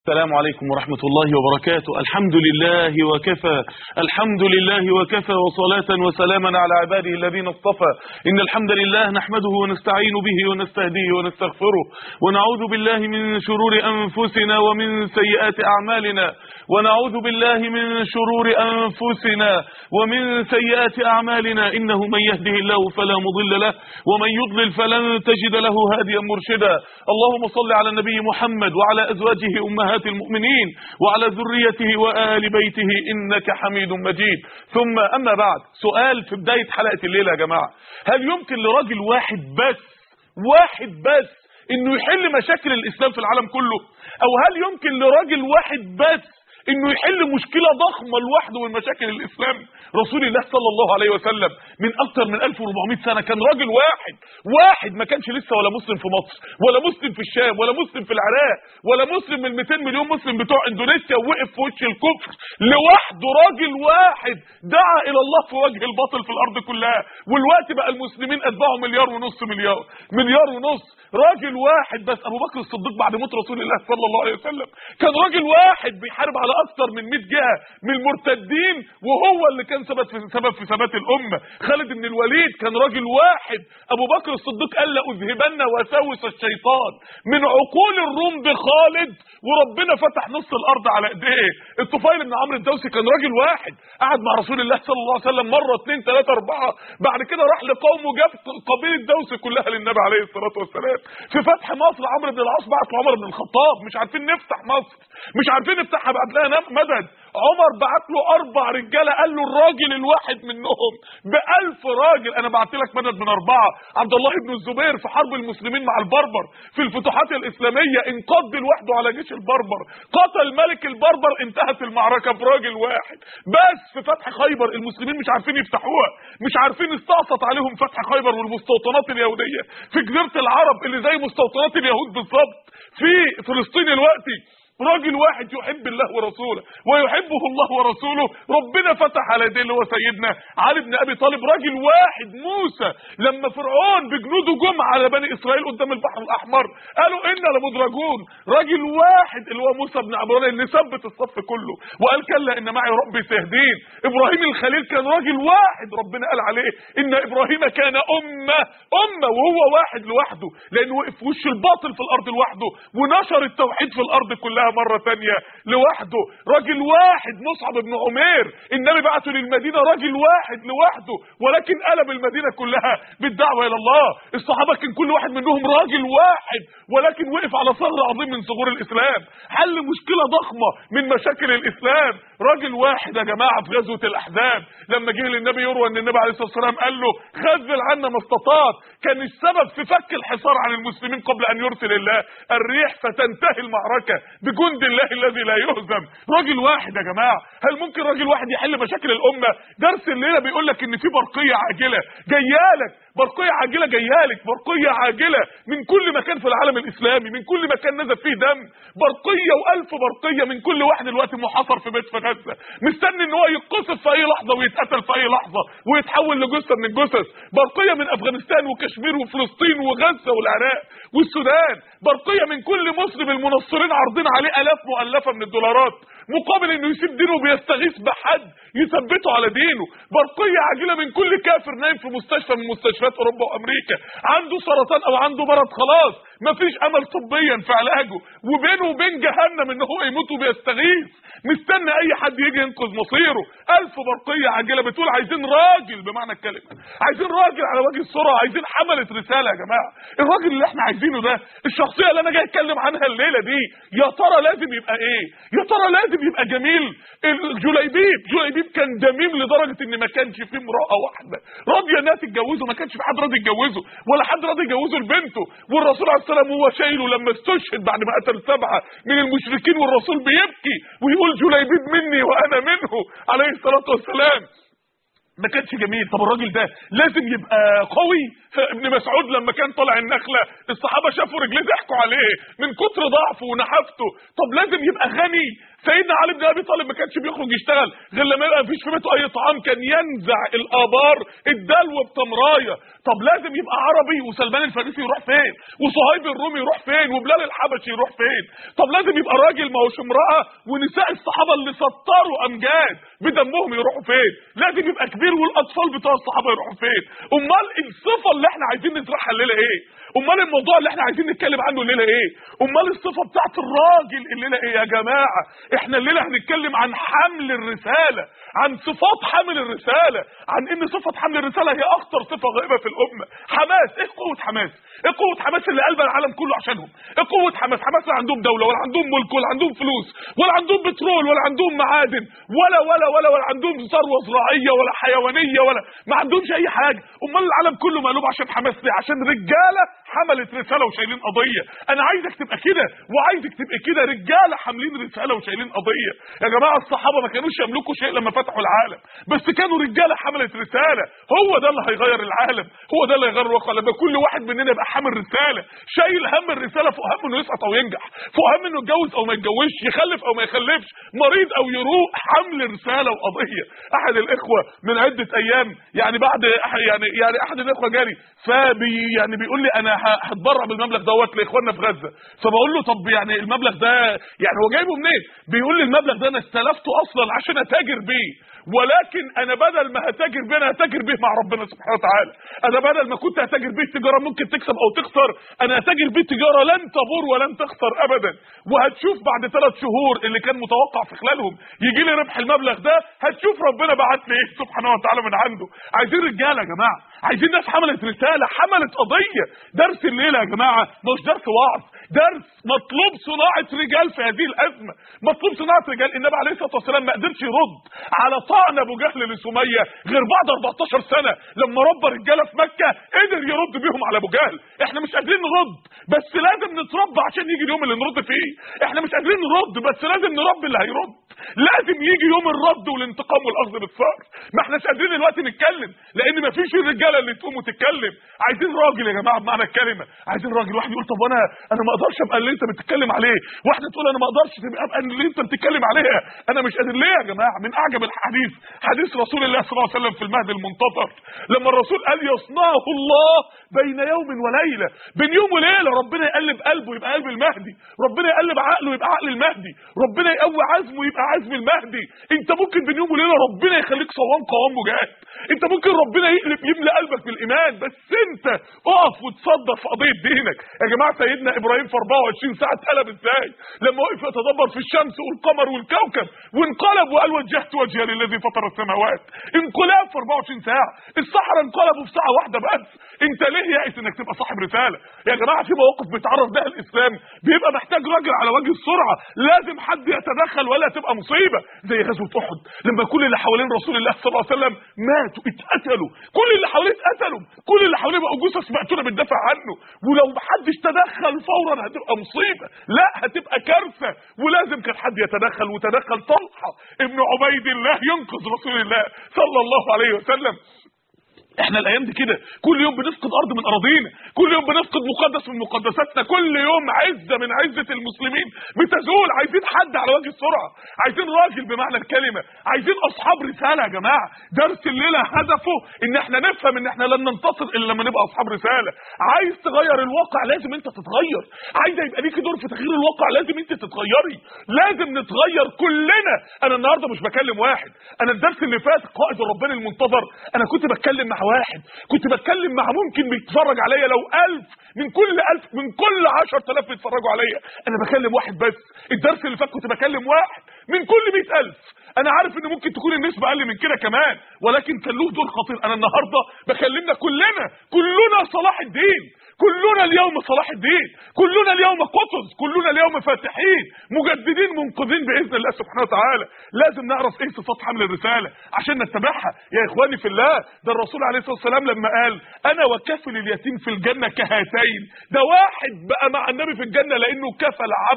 السلام عليكم ورحمة الله وبركاته الحمد لله وكفى الحمد لله وكفى وصلاة وسلاما على عباده الذين اصطفى إن الحمد لله نحمده ونستعين به ونستهديه ونستغفره ونعوذ بالله من شرور أنفسنا ومن سيئات أعمالنا ونعوذ بالله من شرور أنفسنا ومن سيئات أعمالنا إنه من يهده الله فلا مضل له ومن يضلل فلن تجد له هاديا مرشدا اللهم صل على النبي محمد وعلى أزواجه أمهات المؤمنين وعلى ذريته وآل بيته إنك حميد مجيد ثم أما بعد سؤال في بداية حلقة الليلة يا جماعة هل يمكن لراجل واحد بس واحد بس انه يحل مشاكل الاسلام في العالم كله او هل يمكن لراجل واحد بس انه يحل مشكله ضخمه لوحده من مشاكل الاسلام رسول الله صلى الله عليه وسلم من اكتر من 1400 سنه كان راجل واحد واحد ما كانش لسه ولا مسلم في مصر ولا مسلم في الشام ولا مسلم في العراق ولا مسلم من 200 مليون مسلم بتوع اندونيسيا ووقف في وش الكفر لوحده راجل واحد دعا الى الله في وجه الباطل في الارض كلها والوقت بقى المسلمين اتباعوا مليار ونص مليار مليار ونص راجل واحد بس ابو بكر الصديق بعد موت رسول الله صلى الله عليه وسلم كان راجل واحد بيحارب على اكثر من 100 جهه من المرتدين وهو اللي كان سبب في سبب في ثبات الامه خالد بن الوليد كان راجل واحد ابو بكر الصديق قال لاذهبن وساوس الشيطان من عقول الروم بخالد وربنا فتح نص الارض على ايديه الطفيل بن عمرو الدوسي كان راجل واحد قعد مع رسول الله صلى الله عليه وسلم مره اثنين ثلاثه اربعه بعد كده راح لقومه جاب قبيله دوسي كلها للنبي عليه الصلاه والسلام في فتح مصر عمرو بن العاص بعت لعمر بن الخطاب مش عارفين نفتح مصر مش عارفين نفتحها بعد لها مدد عمر بعت له اربع رجاله قال له الراجل الواحد منهم بألف راجل انا بعت لك مدد من اربعه عبد الله بن الزبير في حرب المسلمين مع البربر في الفتوحات الاسلاميه انقض لوحده على جيش البربر قتل ملك البربر انتهت المعركه براجل واحد بس في فتح خيبر المسلمين مش عارفين يفتحوها مش عارفين استعصت عليهم فتح خيبر والمستوطنات اليهوديه في جزيره العرب اللي زي مستوطنات اليهود بالظبط في فلسطين الوقتي راجل واحد يحب الله ورسوله ويحبه الله ورسوله ربنا فتح على يديه اللي هو سيدنا علي بن ابي طالب راجل واحد موسى لما فرعون بجنوده جم على بني اسرائيل قدام البحر الاحمر قالوا انا لمدرجون راجل واحد اللي هو موسى بن عمران اللي ثبت الصف كله وقال كلا ان معي ربي سيهدين ابراهيم الخليل كان راجل واحد ربنا قال عليه ان ابراهيم كان امه امه وهو واحد لوحده لانه وقف في وش الباطل في الارض لوحده ونشر التوحيد في الارض كلها مرة تانية لوحده راجل واحد مصعب بن عمير النبي بعته للمدينة راجل واحد لوحده ولكن قلب المدينة كلها بالدعوة الى الله الصحابة كان كل واحد منهم راجل واحد ولكن وقف على ثغر عظيم من ثغور الاسلام حل مشكلة ضخمة من مشاكل الاسلام راجل واحد يا جماعة في غزوة الاحزاب لما جه للنبي يروى ان النبي عليه الصلاة والسلام قال له خذل عنا ما استطاعت كان السبب في فك الحصار عن المسلمين قبل ان يرسل الله الريح فتنتهي المعركة بجند الله الذي لا يهزم راجل واحد يا جماعة هل ممكن راجل واحد يحل مشاكل الامة درس الليلة بيقول لك ان في برقية عاجلة جايالك برقية عاجلة جايالك برقية عاجلة من كل مكان في العالم الاسلامي من كل مكان نزل فيه دم برقية والف برقية من كل واحد دلوقتي محاصر في بيت في غزة مستني ان هو يتقصف في اي لحظة ويتقتل في اي لحظة ويتحول لجثة من الجثث برقية من افغانستان وكشمير وفلسطين وغزة والعراق والسودان برقية من كل مسلم المنصرين عارضين عليه الاف مؤلفة من الدولارات مقابل انه يسيب دينه وبيستغيث بحد يثبته على دينه برقية عاجلة من كل كافر نايم في مستشفى من مستشفيات اوروبا وامريكا عنده سرطان او عنده مرض خلاص مفيش امل طبيا في علاجه وبينه وبين جهنم ان هو يموت وبيستغيث مستني اي حد يجي ينقذ مصيره الف برقية عاجلة بتقول عايزين راجل بمعنى الكلمة عايزين راجل على وجه السرعة عايزين حملة رسالة يا جماعة الراجل اللي احنا عايزينه ده الشخصية اللي انا جاي اتكلم عنها الليلة دي يا ترى لازم يبقى ايه يا ترى لازم يبقى جميل جليبيب جليبيب كان دميم لدرجة ان ما كانش فيه امرأة واحدة راضية انها تتجوزه ما كانش في حد راضي يتجوزه ولا حد راضي يجوزه لبنته والرسول عليه السلام هو شايله لما استشهد بعد ما قتل سبعة من المشركين والرسول بيبكي ويقول جليبيب مني وانا منه عليه الصلاة والسلام ما كانش جميل طب الراجل ده لازم يبقى قوي ابن مسعود لما كان طالع النخله الصحابه شافوا رجليه ضحكوا عليه من كتر ضعفه ونحافته طب لازم يبقى غني سيدنا علي بن ابي طالب ما كانش بيخرج يشتغل غير لما يبقى مفيش في بيته اي طعام كان ينزع الابار الدلو بتمرايه طب لازم يبقى عربي وسلمان الفارسي يروح فين وصهيب الرومي يروح فين وبلال الحبشي يروح فين طب لازم يبقى راجل ما هوش امراه ونساء الصحابه اللي سطروا امجاد بدمهم يروحوا فين لازم يبقى كبير والاطفال بتوع الصحابه يروحوا فين امال الصفه اللي احنا عايزين نطرحها الليله ايه امال الموضوع اللي احنا عايزين نتكلم عنه الليله ايه امال الصفه بتاعت الراجل الليله ايه يا جماعه احنا الليله هنتكلم عن حمل الرساله عن صفات حمل الرساله عن ان صفه حمل الرساله هي اخطر صفه غائبه في الامه حماس ايه قوه حماس ايه قوه حماس اللي قلب العالم كله عشانهم ايه قوه حماس حماس لا عندهم دوله ولا عندهم ملك ولا عندهم فلوس ولا عندهم بترول ولا عندهم معادن ولا ولا ولا ولا عندهم ثروه زراعيه ولا حيوانيه ولا ما عندهمش اي حاجه امال العالم كله مقلوب عشان حماس ليه عشان رجاله حملت رساله وشايلين قضيه انا عايزك تبقى كده وعايزك تبقى كده رجاله حاملين رساله وشايلين قضيه يا جماعه الصحابه ما كانوش يملكوا شيء لما فتحوا العالم بس كانوا رجاله حملت رساله هو ده اللي هيغير العالم هو ده اللي هيغير الواقع لما كل واحد مننا يبقى حامل رساله شايل هم الرساله فوق هم انه يسقط او ينجح فوق هم انه يتجوز او ما يتجوزش يخلف او ما يخلفش مريض او يروق حمل رساله وقضيه احد الاخوه من عده ايام يعني بعد يعني يعني احد الاخوه جالي فبي يعني بيقول لي انا هتبرع بالمبلغ دوت لاخواننا في غزه فبقول له طب يعني المبلغ ده يعني هو جايبه منين بيقول لي المبلغ ده انا استلفته اصلا عشان اتاجر بيه ولكن انا بدل ما هتاجر بيه انا هتاجر بيه مع ربنا سبحانه وتعالى انا بدل ما كنت هتاجر بيه تجاره ممكن تكسب او تخسر انا هتاجر بيه تجاره لن تبور ولن تخسر ابدا وهتشوف بعد ثلاث شهور اللي كان متوقع في خلالهم يجي لي ربح المبلغ ده هتشوف ربنا بعت لي ايه سبحانه وتعالى من عنده عايزين رجاله يا جماعه عايزين ناس حملت رساله حملت قضيه درس الليله يا جماعه مش درس وعظ درس مطلوب صناعه رجال في هذه الازمه مطلوب صناعه رجال النبي عليه الصلاه والسلام ما قدرش يرد على طعن ابو جهل لسميه غير بعد 14 سنه لما ربى رجاله في مكه قدر يرد بيهم على ابو جهل احنا مش قادرين نرد بس لازم نتربى عشان يجي اليوم اللي نرد فيه احنا مش قادرين نرد بس لازم نربي اللي هيرد لازم يجي يوم الرد والانتقام والاخذ بالثار ما احناش قادرين دلوقتي نتكلم لان ما فيش الرجاله اللي تقوم وتتكلم عايزين راجل يا جماعه بمعنى الكلمه عايزين راجل واحد يقول طب انا انا ما اقدرش ابقى اللي انت بتتكلم عليه واحده تقول انا ما اقدرش ابقى اللي انت بتتكلم عليها انا مش قادر ليه يا جماعه من اعجب الحديث حديث رسول الله صلى الله عليه وسلم في المهد المنتظر لما الرسول قال يصنعه الله بين يوم وليله بين يوم وليله ربنا يقلب قلبه يبقى قلب المهدي ربنا يقلب عقله يبقى عقل المهدي ربنا يقوي عزمه يبقى عزم المهدي انت ممكن بين يوم وليله ربنا يخليك صوام قوام مجاهد انت ممكن ربنا يقلب يملى قلبك بالايمان بس انت اقف وتصدر في قضيه دينك يا جماعه سيدنا ابراهيم في 24 ساعه اتقلب ازاي لما وقف يتدبر في الشمس والقمر والكوكب وانقلب وقال وجهت وجهي للذي فطر السماوات انقلاب في 24 ساعه الصحراء انقلبوا في ساعه واحده بس انت ليه يائس انك تبقى صاحب رساله يا جماعه في مواقف بيتعرض لها الاسلام بيبقى محتاج راجل على وجه السرعه لازم حد يتدخل ولا تبقى مصيبه زي غزوه احد لما كل اللي حوالين رسول الله صلى الله عليه وسلم ماتوا اتقتلوا كل اللي حواليه اتقتلوا كل اللي حواليه بقوا جثث مقتوله بتدافع عنه ولو محدش تدخل فورا هتبقى مصيبه لا هتبقى كارثه ولازم كان حد يتدخل وتدخل طلحه ابن عبيد الله ينقذ رسول الله صلى الله عليه وسلم احنا الايام دي كده كل يوم بنفقد ارض من اراضينا كل يوم بنفقد مقدس من مقدساتنا كل يوم عزه من عزه المسلمين بتزول عايزين حد على وجه السرعه عايزين راجل بمعنى الكلمه عايزين اصحاب رساله يا جماعه درس الليله هدفه ان احنا نفهم ان احنا لن ننتصر الا لما نبقى اصحاب رساله عايز تغير الواقع لازم انت تتغير عايز يبقى ليك دور في تغيير الواقع لازم انت تتغيري لازم نتغير كلنا انا النهارده مش بكلم واحد انا الدرس اللي فات قائد الرباني المنتظر انا كنت بتكلم مع واحد كنت بتكلم مع ممكن بيتفرج عليا لو ألف من كل ألف من كل عشر تلاف بيتفرجوا عليا أنا بكلم واحد بس الدرس اللي فات كنت بكلم واحد من كل مئة ألف أنا عارف إن ممكن تكون النسبة أقل من كده كمان ولكن كان له دور خطير أنا النهاردة بكلمنا كلنا كلنا صلاح الدين كلنا اليوم صلاح الدين كلنا اليوم قطز كلنا اليوم فاتحين مجددين منقذين باذن الله سبحانه وتعالى لازم نعرف ايه صفات حمل الرساله عشان نتبعها يا اخواني في الله ده الرسول عليه الصلاه والسلام لما قال انا وكفل اليتيم في الجنه كهاتين ده واحد بقى مع النبي في الجنه لانه كفل عبد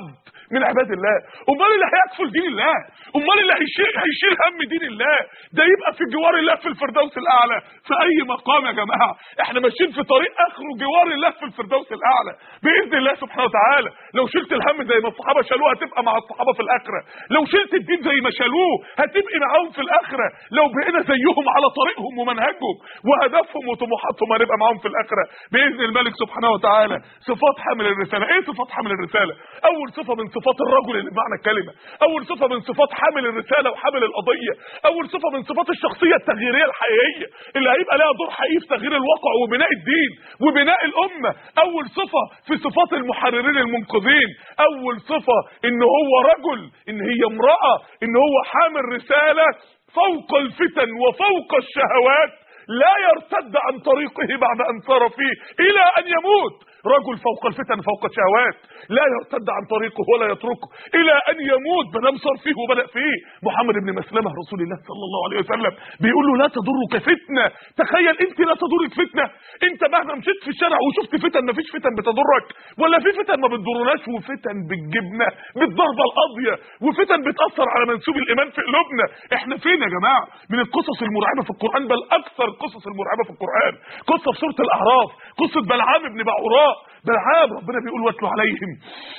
من عباد الله امال اللي هيكفل دين الله امال اللي هيشيل هيشيل هم دين الله ده يبقى في جوار الله في الفردوس الاعلى في اي مقام يا جماعه احنا ماشيين في طريق اخره جوار الله في الفردوس الاعلى باذن الله سبحانه وتعالى لو شلت الهم زي ما الصحابه شالوه هتبقى مع الصحابه في الاخره لو شلت الدين زي ما شالوه هتبقي معاهم في الاخره لو بقينا زيهم على طريقهم ومنهجهم وهدفهم وطموحاتهم هنبقى معاهم في الاخره باذن الملك سبحانه وتعالى صفات حامل الرساله ايه صفات حامل الرساله اول صفه من صفات الرجل اللي بمعنى الكلمه اول صفه من صفات حامل الرساله وحامل القضيه اول صفه من صفات الشخصيه التغييريه الحقيقيه اللي هيبقى لها دور حقيقي في تغيير الواقع وبناء الدين وبناء الامه اول صفه في صفات المحررين المنقذين اول صفه ان هو رجل ان هي امراه ان هو حامل رساله فوق الفتن وفوق الشهوات لا يرتد عن طريقه بعد ان سار فيه الى ان يموت رجل فوق الفتن فوق الشهوات لا يرتد عن طريقه ولا يتركه الى ان يموت ما صار فيه وبدا فيه محمد بن مسلمه رسول الله صلى الله عليه وسلم بيقول له لا تضرك فتنه تخيل انت لا تضرك فتنه انت مهما مشيت في الشارع وشفت فتن ما فيش فتن بتضرك ولا في فتن ما بتضرناش وفتن بتجيبنا بالضربه القاضيه وفتن بتاثر على منسوب الايمان في قلوبنا احنا فين يا جماعه من القصص المرعبه في القران بل اكثر القصص المرعبه في القران قصه في سوره الاعراف قصه بلعام بن بعوراء بلعام ربنا بيقول واتلو عليهم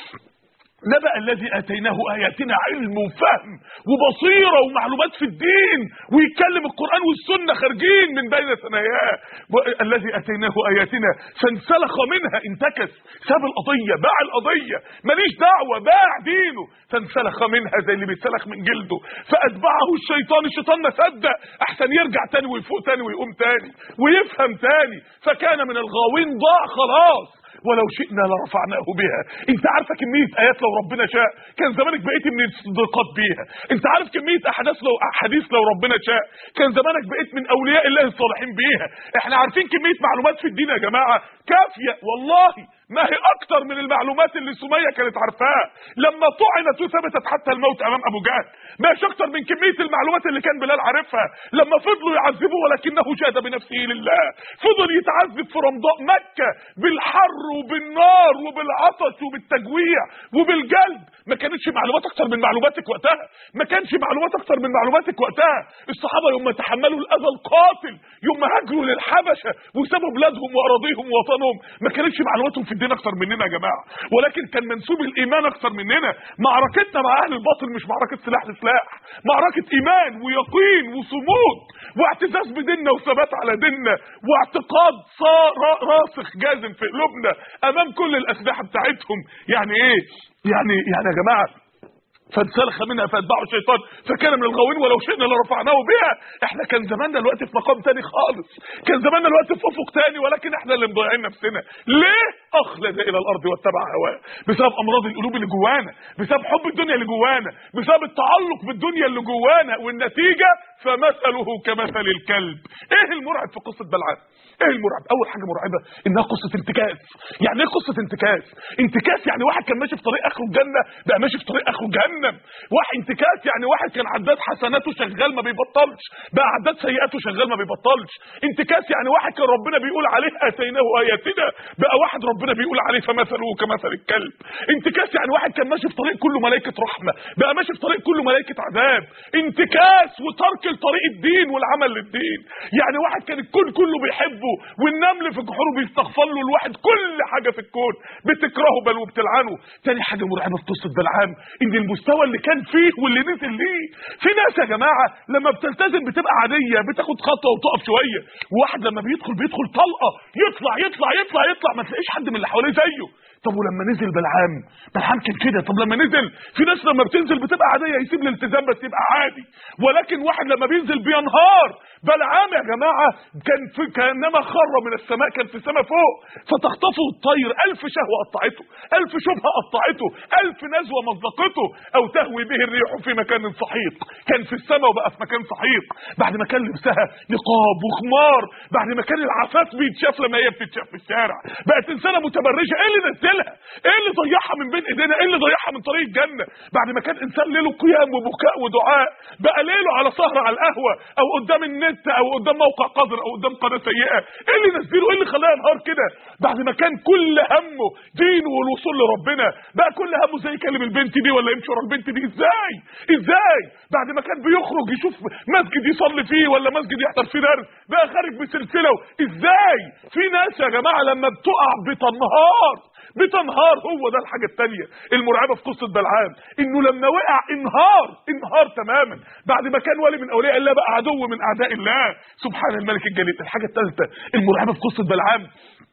نبأ الذي اتيناه اياتنا علم وفهم وبصيره ومعلومات في الدين ويتكلم القران والسنه خارجين من بين ثناياه الذي اتيناه اياتنا فانسلخ منها انتكس ساب القضيه باع القضيه ماليش دعوه باع دينه فانسلخ منها زي اللي بيتسلخ من جلده فاتبعه الشيطان الشيطان ما صدق احسن يرجع تاني ويفوق تاني ويقوم تاني ويفهم تاني فكان من الغاوين ضاع خلاص ولو شئنا لرفعناه بها انت عارفه كميه ايات لو ربنا شاء كان زمانك بقيت من الصديقات بيها انت عارف كميه احداث لو احاديث لو ربنا شاء كان زمانك بقيت من اولياء الله الصالحين بيها احنا عارفين كميه معلومات في الدين يا جماعه كافيه والله ما هي اكتر من المعلومات اللي سميه كانت عارفاها لما طعنت وثبتت حتى الموت امام ابو جهل ما هيش اكتر من كميه المعلومات اللي كان بلال عارفها لما فضلوا يعذبوا ولكنه جاد بنفسه لله فضل يتعذب في رمضاء مكه بالحر وبالنار وبالعطش وبالتجويع وبالجلد ما كانتش معلومات اكتر من معلوماتك وقتها ما كانش معلومات اكتر من معلوماتك وقتها الصحابه يوم تحملوا الاذى القاتل يوم هاجروا للحبشه وسابوا بلادهم واراضيهم ووطنهم ما كانتش معلوماتهم في الدين اكتر مننا يا جماعه ولكن كان منسوب الايمان اكتر مننا معركتنا مع اهل الباطل مش معركه سلاح لسلاح معركه ايمان ويقين وصمود واعتزاز بديننا وثبات على ديننا واعتقاد صار راسخ جازم في قلوبنا امام كل الاسلحه بتاعتهم يعني ايه يعني يعني يا جماعه فانسلخ منها فاتبعه الشيطان فكان من الغاوين ولو شئنا لرفعناه بها احنا كان زماننا دلوقتي في مقام تاني خالص كان زماننا دلوقتي في افق تاني ولكن احنا اللي مضيعين نفسنا ليه اخلد الى الارض واتبع هواه بسبب امراض القلوب اللي جوانا بسبب حب الدنيا اللي جوانا بسبب التعلق بالدنيا اللي جوانا والنتيجه فمثله كمثل الكلب ايه المرعب في قصه بلعام ايه المرعب اول حاجه مرعبه انها قصه انتكاس يعني ايه قصه انتكاس انتكاس يعني واحد كان ماشي في طريق اخره الجنه بقى ماشي في طريق اخره جهنم واحد انتكاس يعني واحد كان عداد حسناته شغال ما بيبطلش بقى عداد سيئاته شغال ما بيبطلش انتكاس يعني واحد كان ربنا بيقول عليه اتيناه اياتنا بقى واحد ربنا بيقول عليه فمثله كمثل الكلب انتكاس يعني واحد كان ماشي في طريق كله ملائكه رحمه بقى ماشي في طريق كله ملائكه عذاب انتكاس وترك لطريق الدين والعمل للدين يعني واحد كان الكون كله بيحبه والنمل في جحوره بيستغفر له الواحد كل حاجه في الكون بتكرهه بل وبتلعنه تاني حاجه مرعبه في قصه بلعام ان المستوى اللي كان فيه واللي نزل ليه في ناس يا جماعه لما بتلتزم بتبقى عاديه بتاخد خطوه وتقف شويه وواحد لما بيدخل بيدخل طلقه يطلع يطلع يطلع يطلع ما تلاقيش حد من اللي حواليه زيه طب ولما نزل بلعام بلعام كان كده طب لما نزل في ناس لما بتنزل بتبقى عاديه يسيب الالتزام بس يبقى عادي ولكن واحد لما بينزل بينهار بلعام يا جماعه كان في كانما خر من السماء كان في السماء فوق فتخطفه الطير ألف شهوه قطعته ألف شبهه قطعته ألف نزوه مزقته او تهوي به الريح في مكان سحيق كان في السماء وبقى في مكان سحيق بعد ما كان لبسها نقاب وخمار بعد ما كان العفاف بيتشاف لما هي بتتشاف في الشارع بقت انسانه متبرجه ايه اللي نزل نزلها ايه اللي ضيعها من بين ايدينا ايه اللي ضيعها من طريق الجنه بعد ما كان انسان ليله قيام وبكاء ودعاء بقى ليله على سهره على القهوه او قدام النت او قدام موقع قذر او قدام قناه سيئه ايه اللي نزله ايه اللي خلاه ينهار كده بعد ما كان كل همه دينه والوصول لربنا بقى كل همه زي يكلم البنت دي ولا يمشي ورا البنت دي ازاي ازاي بعد ما كان بيخرج يشوف مسجد يصلي فيه ولا مسجد يحضر فيه درس بقى خارج بسلسله ازاي في ناس يا جماعه لما بتقع بتنهار بتنهار هو ده الحاجه الثانيه المرعبه في قصه بلعام انه لما وقع انهار انهار تماما بعد ما كان ولي من اولياء الله بقى عدو من اعداء الله سبحان الملك الجليل الحاجه الثالثه المرعبه في قصه بلعام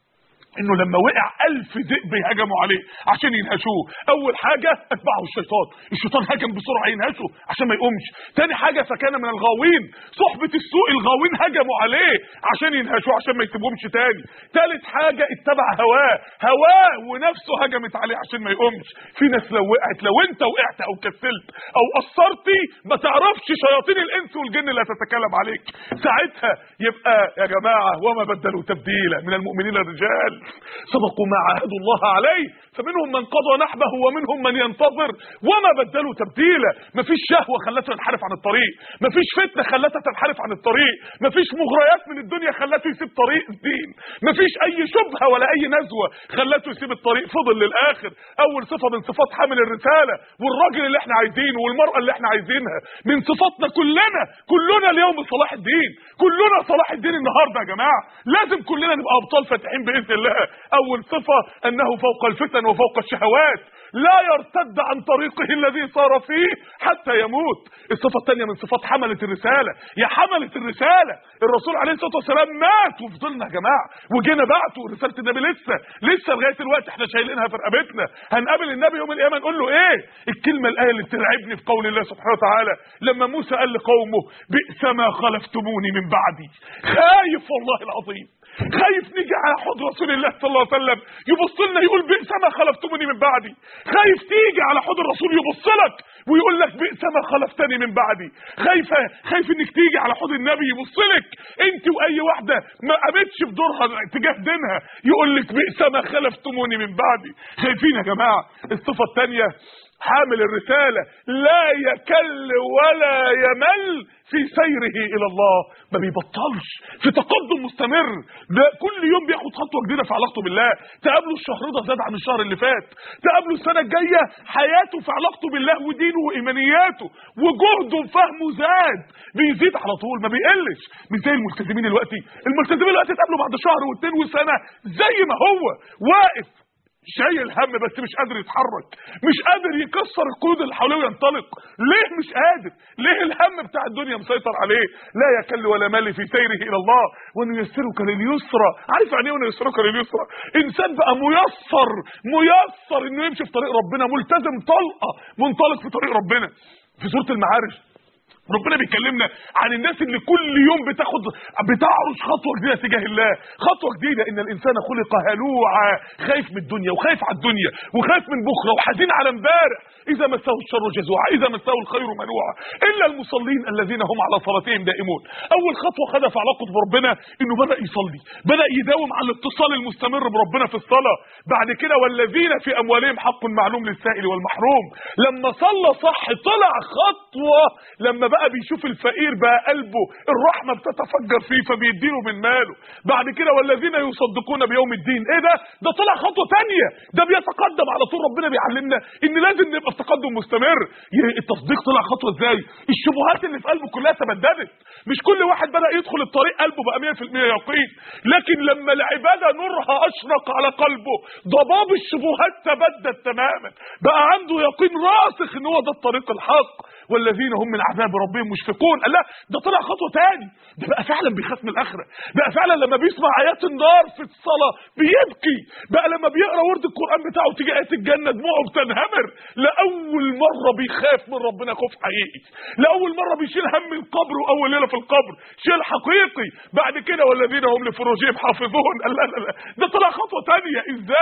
انه لما وقع الف ذئب هجموا عليه عشان ينهشوه اول حاجه اتبعه الشيطان الشيطان هجم بسرعه ينهشه عشان ما يقومش تاني حاجه فكان من الغاوين صحبه السوء الغاوين هجموا عليه عشان ينهشوه عشان ما يسيبهمش تاني تالت حاجه اتبع هواه هواه ونفسه هجمت عليه عشان ما يقومش في ناس لو وقعت لو انت وقعت او كسلت او قصرتي ما تعرفش شياطين الانس والجن اللي هتتكلم عليك ساعتها يبقى يا جماعه وما بدلوا تبديلا من المؤمنين الرجال صدقوا ما عاهدوا الله عليه فمنهم من قضى نحبه ومنهم من ينتظر وما بدلوا تبديلا مفيش شهوه خلته ينحرف عن الطريق مفيش فتنه خلته تنحرف عن الطريق مفيش مغريات من الدنيا خلته يسيب طريق الدين مفيش اي شبهه ولا اي نزوه خلته يسيب الطريق فضل للاخر اول صفه من صفات حامل الرساله والراجل اللي احنا عايزينه والمراه اللي احنا عايزينها من صفاتنا كلنا كلنا اليوم صلاح الدين كلنا صلاح الدين النهارده يا جماعه لازم كلنا نبقى ابطال فاتحين باذن الله اول صفه انه فوق الفتن وفوق الشهوات لا يرتد عن طريقه الذي صار فيه حتى يموت الصفة الثانية من صفات حملة الرسالة يا حملة الرسالة الرسول عليه الصلاة والسلام مات وفضلنا يا جماعة وجينا بعته رسالة النبي لسه لسه لغاية الوقت احنا شايلينها في رقبتنا هنقابل النبي يوم القيامة نقول له ايه الكلمة الآية اللي بترعبني في قول الله سبحانه وتعالى لما موسى قال لقومه بئس ما خلفتموني من بعدي خايف والله العظيم خايف نيجي على حوض رسول الله صلى الله عليه وسلم يبص لنا يقول بئس ما خلفتموني من بعدي خايف تيجي على حوض الرسول يبص لك ويقول لك بئس ما خلفتني من بعدي خايفه خايف انك تيجي على حوض النبي يبص لك انت واي واحده ما قامتش بدورها تجاه دينها يقول لك بئس ما خلفتموني من بعدي خايفين يا جماعه الصفه الثانيه حامل الرسالة لا يكل ولا يمل في سيره إلى الله ما بيبطلش في تقدم مستمر ده كل يوم بياخد خطوة جديدة في علاقته بالله تقابله الشهر ده زاد عن الشهر اللي فات تقابله السنة الجاية حياته في علاقته بالله ودينه وإيمانياته وجهده وفهمه زاد بيزيد على طول ما بيقلش مش زي الملتزمين دلوقتي الملتزمين دلوقتي تقابله بعد شهر واثنين وسنة زي ما هو واقف شايل هم بس مش قادر يتحرك مش قادر يكسر القيود اللي حواليه وينطلق ليه مش قادر ليه الهم بتاع الدنيا مسيطر عليه لا يكل ولا مال في سيره الى الله ونيسرك لليسرى عارف يعني ايه ونيسرك لليسرى انسان بقى ميسر ميسر انه يمشي في طريق ربنا ملتزم طلقه منطلق في طريق ربنا في سوره المعارج ربنا بيكلمنا عن الناس اللي كل يوم بتاخد بتعرج خطوه جديده تجاه الله خطوه جديده ان الانسان خلق هلوعا خايف من الدنيا وخايف على الدنيا وخايف من بكره وحزين على امبارح اذا مسه الشر جزوعا اذا مسه الخير منوعا الا المصلين الذين هم على صلاتهم دائمون اول خطوه خدها في علاقته بربنا انه بدا يصلي بدا يداوم على الاتصال المستمر بربنا في الصلاه بعد كده والذين في اموالهم حق معلوم للسائل والمحروم لما صلى صح طلع خطوه لما بقى بيشوف الفقير بقى قلبه الرحمه بتتفجر فيه فبيديله من ماله بعد كده والذين يصدقون بيوم الدين ايه ده ده طلع خطوه تانية ده بيتقدم على طول ربنا بيعلمنا ان لازم نبقى في تقدم مستمر التصديق طلع خطوه ازاي الشبهات اللي في قلبه كلها تبددت مش كل واحد بدا يدخل الطريق قلبه بقى 100% يقين لكن لما العباده نورها اشرق على قلبه ضباب الشبهات تبدد تماما بقى عنده يقين راسخ ان هو ده الطريق الحق والذين هم من عذاب ربهم مشفقون قال لا ده طلع خطوه تاني ده بقى فعلا بيخاف من الاخره بقى فعلا لما بيسمع ايات النار في الصلاه بيبكي بقى لما بيقرا ورد القران بتاعه تيجي ايات الجنه دموعه بتنهمر لاول مره بيخاف من ربنا خوف حقيقي لاول مره بيشيل هم القبر واول ليله في القبر شيل حقيقي بعد كده والذين هم لفروجهم حافظون قال لا لا لا ده طلع خطوه تانية ازاي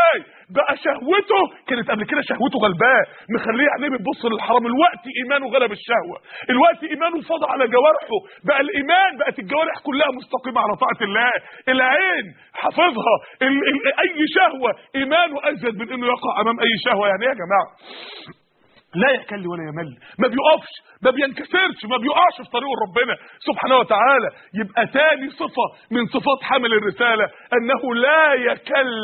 بقى شهوته كانت قبل كده شهوته غلباه مخليه عينيه بتبص للحرام الوقت ايمانه غلب الشهوه الوقت ايمانه فاض على جوارحه بقى الايمان بقت الجوارح كلها مستقيمه على طاعه الله العين حافظها ال ال اي شهوه ايمانه ازيد من انه يقع امام اي شهوه يعني ايه يا جماعه لا يكل ولا يمل ما بيقفش ما بينكسرش ما بيقعش في طريق ربنا سبحانه وتعالى يبقى تاني صفة من صفات حمل الرسالة انه لا يكل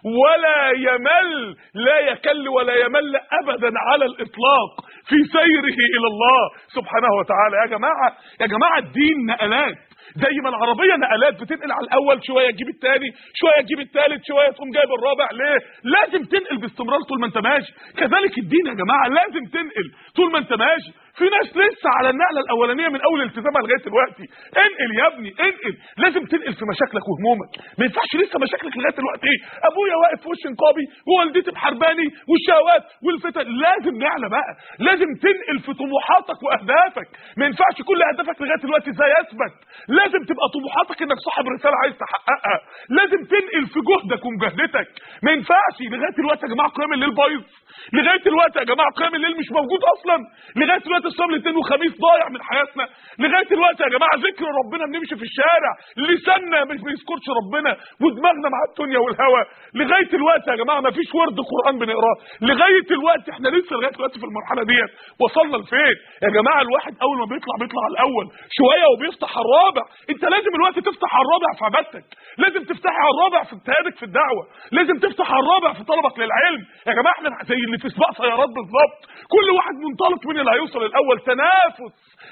ولا يمل لا يكل ولا يمل ابدا على الاطلاق في سيره الى الله سبحانه وتعالى يا جماعة يا جماعة الدين نقلات زي ما العربيه نقلات بتنقل على الاول شويه تجيب الثاني شويه تجيب الثالث شويه تقوم جايب الرابع ليه لازم تنقل باستمرار طول ما انت ماشي كذلك الدين يا جماعه لازم تنقل طول ما انت ماشي في ناس لسه على النقله الاولانيه من اول التزامها لغايه دلوقتي انقل يا ابني انقل لازم تنقل في مشاكلك وهمومك ما ينفعش لسه مشاكلك لغايه دلوقتي ابويا واقف في وش نقابي ووالدتي بحرباني والشهوات والفتن لازم نعلى بقى لازم تنقل في طموحاتك واهدافك ما ينفعش كل اهدافك لغايه دلوقتي ازاي يثبت لازم تبقى طموحاتك انك صاحب رساله عايز تحققها لازم تنقل في جهدك ومجاهدتك ما ينفعش لغايه دلوقتي يا جماعه قيام الليل بايظ لغايه دلوقتي يا جماعه قيام الليل مش موجود اصلا لغايه دلوقتي الصيام الاثنين وخميس ضايع من حياتنا لغايه دلوقتي يا جماعه ذكر ربنا بنمشي في الشارع لساننا مش بيذكرش ربنا ودماغنا مع الدنيا والهوى لغايه دلوقتي يا جماعه ما فيش ورد قران بنقراه لغايه دلوقتي احنا لسه لغايه دلوقتي في المرحله ديت وصلنا لفين يا جماعه الواحد اول ما بيطلع بيطلع على الاول شويه وبيفتح على الرابع انت لازم الوقت تفتح على الرابع في عبادتك لازم تفتحي على الرابع في اجتهادك في الدعوه لازم تفتح على الرابع في طلبك للعلم يا جماعه احنا زي اللي في سباق سيارات بالظبط كل واحد منطلق مين اللي هيوصل الاول تنافس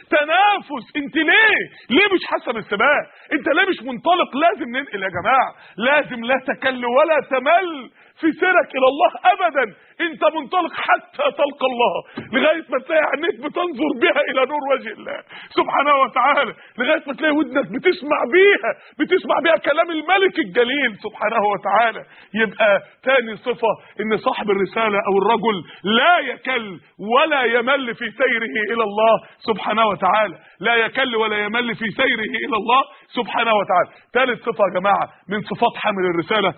تنافس انت ليه ليه مش حاسه بالسباق انت ليه مش منطلق لازم ننقل يا جماعه لازم لا تكل ولا تمل في سيرك الى الله ابدا انت منطلق حتى تلقى الله لغايه ما تلاقي عينيك بتنظر بها الى نور وجه الله سبحانه وتعالى لغايه ما تلاقي ودنك بتسمع بيها بتسمع بيها كلام الملك الجليل سبحانه وتعالى يبقى تاني صفه ان صاحب الرساله او الرجل لا يكل ولا يمل في سيره الى الله سبحانه وتعالى لا يكل ولا يمل في سيره الى الله سبحانه وتعالى ثالث صفه يا جماعه من صفات حامل الرساله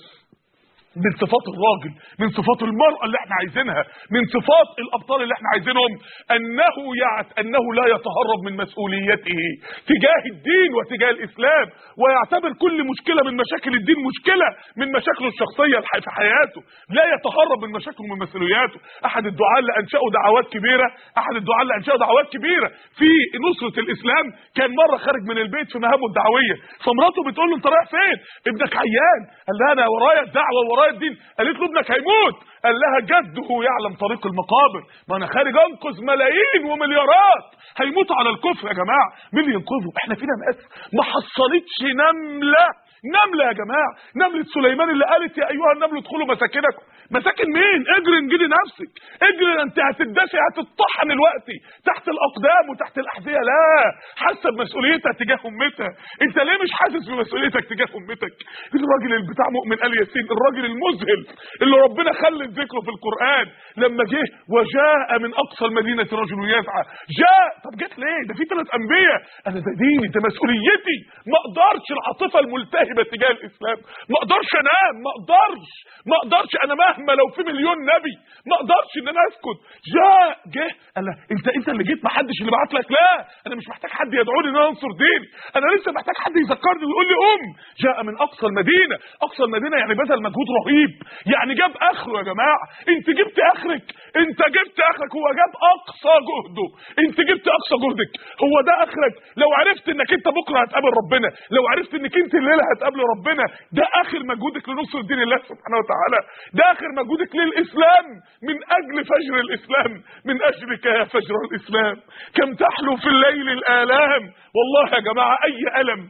من صفات الراجل من صفات المرأة اللي احنا عايزينها من صفات الأبطال اللي احنا عايزينهم أنه يعت أنه لا يتهرب من مسؤوليته تجاه الدين وتجاه الإسلام ويعتبر كل مشكلة من مشاكل الدين مشكلة من مشاكله الشخصية في حياته لا يتهرب من مشاكله ومن مسؤولياته أحد الدعاء اللي أنشأوا دعوات كبيرة أحد الدعاء اللي أنشأوا دعوات كبيرة في نصرة الإسلام كان مرة خارج من البيت في مهامه الدعوية فمراته بتقول له أنت رايح فين ابنك عيان قال لها أنا ورايا الدعوة ورايا الدين قالت له ابنك هيموت قال لها جده يعلم طريق المقابر ما انا خارج انقذ ملايين ومليارات هيموتوا على الكفر يا جماعه مين اللي ينقذهم احنا فينا ناس ما حصلتش نمله نملة يا جماعة نملة سليمان اللي قالت يا أيها النمل ادخلوا مساكنكم مساكن مين اجري انجلي نفسك اجري انت هتدسي هتطحن الوقت تحت الأقدام وتحت الأحذية لا حاسة بمسؤوليتها تجاه أمتها انت ليه مش حاسس بمسؤوليتك تجاه أمتك الراجل اللي بتاع مؤمن آل ياسين الراجل المذهل اللي ربنا خلت ذكره في القرآن لما جه وجاء من أقصى المدينة رجل يسعى جاء طب جت ليه ده في ثلاث أنبياء أنا ده ديني ده مسؤوليتي ما أقدرش العاطفة الملتهبة تجاه الإسلام ما أقدرش أنام ما أقدرش ما أقدرش أنا مهما لو في مليون نبي ما أقدرش إن أنا أسكت جاء جه قال لا، انت انت اللي جيت ما حدش اللي بعت لك لا انا مش محتاج حد يدعوني ان انا انصر ديني انا لسه محتاج حد يذكرني ويقول لي قوم جاء من اقصى المدينه اقصى المدينه يعني بذل مجهود رهيب يعني جاب اخره يا جماعه انت جبت اخرك انت جبت اخرك هو جاب اقصى جهده انت جبت اقصى جهدك هو ده اخرك لو عرفت انك انت بكره هتقابل ربنا لو عرفت انك انت الليله هتقابل ربنا ده اخر مجهودك لنصر دين الله سبحانه وتعالى ده اخر مجهودك للاسلام من اجل فجر الاسلام من اجلك يا فجر الاسلام كم تحلو في الليل الالام والله يا جماعه اي الم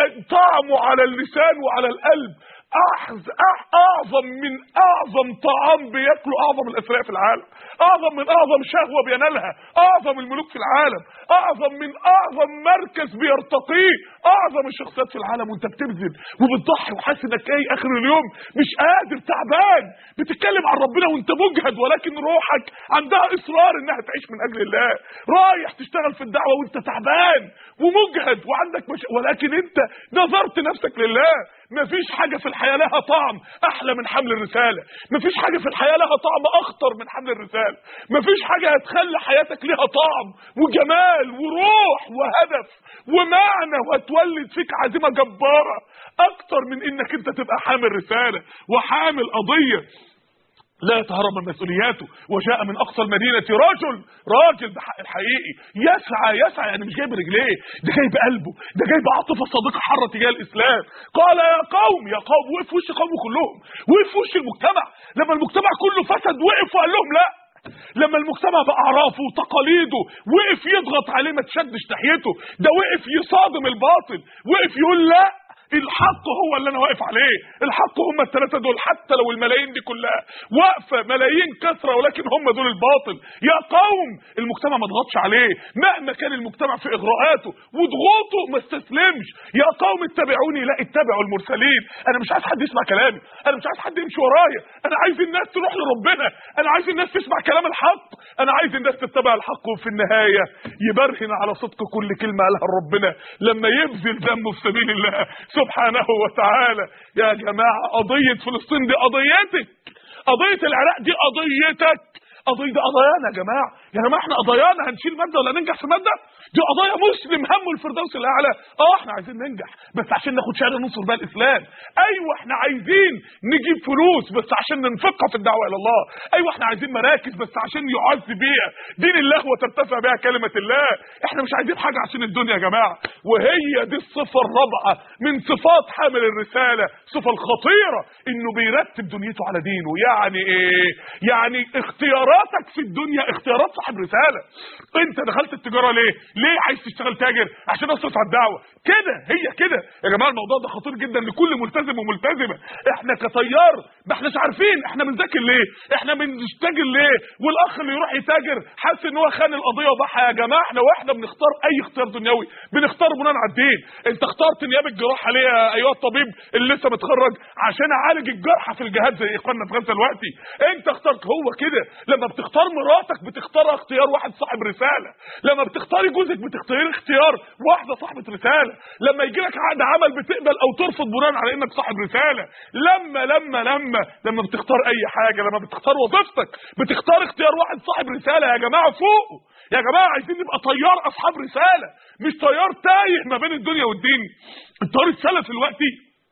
طعمه على اللسان وعلى القلب أحز أح اعظم من اعظم طعام بياكله اعظم الاثرياء في العالم اعظم من اعظم شهوه بينالها اعظم الملوك في العالم اعظم من اعظم مركز بيرتقيه اعظم الشخصيات في العالم وانت بتبذل وبتضحي وحاسس انك ايه اخر اليوم مش قادر تعبان بتتكلم عن ربنا وانت مجهد ولكن روحك عندها اصرار انها تعيش من اجل الله رايح تشتغل في الدعوه وانت تعبان ومجهد وعندك مش... ولكن انت نظرت نفسك لله مفيش حاجه في الحياه لها طعم احلى من حمل الرساله مفيش حاجه في الحياه لها طعم اخطر من حمل الرساله مفيش حاجه هتخلي حياتك ليها طعم وجمال وروح وهدف ومعنى وهتولد فيك عزيمه جباره اكتر من انك انت تبقى حامل رساله وحامل قضيه لا يتهرب من مسؤولياته وجاء من اقصى المدينه رجل راجل بحق الحقيقي يسعى يسعى يعني مش جاي برجليه ده جاي بقلبه ده جاي بعاطفه صادقه حاره تجاه الاسلام قال يا قوم يا قوم وقف في وش قومه كلهم وقف في وش المجتمع لما المجتمع كله فسد وقف وقال لهم لا لما المجتمع باعرافه وتقاليده وقف يضغط عليه ما تشدش ناحيته ده وقف يصادم الباطل وقف يقول لا الحق هو اللي انا واقف عليه الحق هم الثلاثه دول حتى لو الملايين دي كلها واقفه ملايين كثره ولكن هم دول الباطل يا قوم المجتمع ما ضغطش عليه مهما كان المجتمع في اغراءاته وضغوطه ما استسلمش يا قوم اتبعوني لا اتبعوا المرسلين انا مش عايز حد يسمع كلامي انا مش عايز حد يمشي ورايا انا عايز الناس تروح لربنا انا عايز الناس تسمع كلام الحق انا عايز الناس تتبع الحق وفي النهايه يبرهن على صدق كل كلمه قالها ربنا لما يبذل دمه في سبيل الله سبحانه وتعالى يا جماعة قضية فلسطين دي قضيتك قضية العراق دي قضيتك قضية دي قضايانا يا جماعة يا جماعة احنا قضايانا هنشيل مادة ولا ننجح في مادة دي قضايا مسلم همه الفردوس الاعلى اه احنا عايزين ننجح بس عشان ناخد شهاده ننصر بها الاسلام ايوه احنا عايزين نجيب فلوس بس عشان ننفقها في الدعوه الى الله ايوه احنا عايزين مراكز بس عشان يعز بيها دين الله وترتفع بها كلمه الله احنا مش عايزين حاجه عشان الدنيا يا جماعه وهي دي الصفه الرابعه من صفات حامل الرساله الصفه الخطيره انه بيرتب دنيته على دينه يعني ايه يعني اختياراتك في الدنيا اختيارات صاحب رساله انت دخلت التجاره ليه ليه عايز تشتغل تاجر عشان اصرف على الدعوه كده هي كده يا جماعه الموضوع ده خطير جدا لكل ملتزم وملتزمه احنا كتيار ما احناش عارفين احنا بنذاكر ليه احنا بنشتغل ليه والاخ اللي يروح يتاجر حاسس ان هو خان القضيه وضحى يا جماعه احنا واحنا بنختار اي اختيار دنيوي بنختار بناء على الدين انت اخترت نيابه الجراحه ليه يا ايها الطبيب اللي لسه متخرج عشان اعالج الجرحى في الجهاد زي اخواننا في غزه دلوقتي انت اخترت هو كده لما بتختار مراتك بتختار اختيار واحد صاحب رساله لما بتختاري جوزك بتختاري اختيار واحده صاحبه رساله لما يجي لك عقد عمل بتقبل او ترفض بناء على انك صاحب رساله لما لما لما لما بتختار اي حاجه لما بتختار وظيفتك بتختار اختيار واحد صاحب رساله يا جماعه فوقوا يا جماعه عايزين نبقى طيار اصحاب رساله مش طيار تايه ما بين الدنيا والدين الطيار السلفي دلوقتي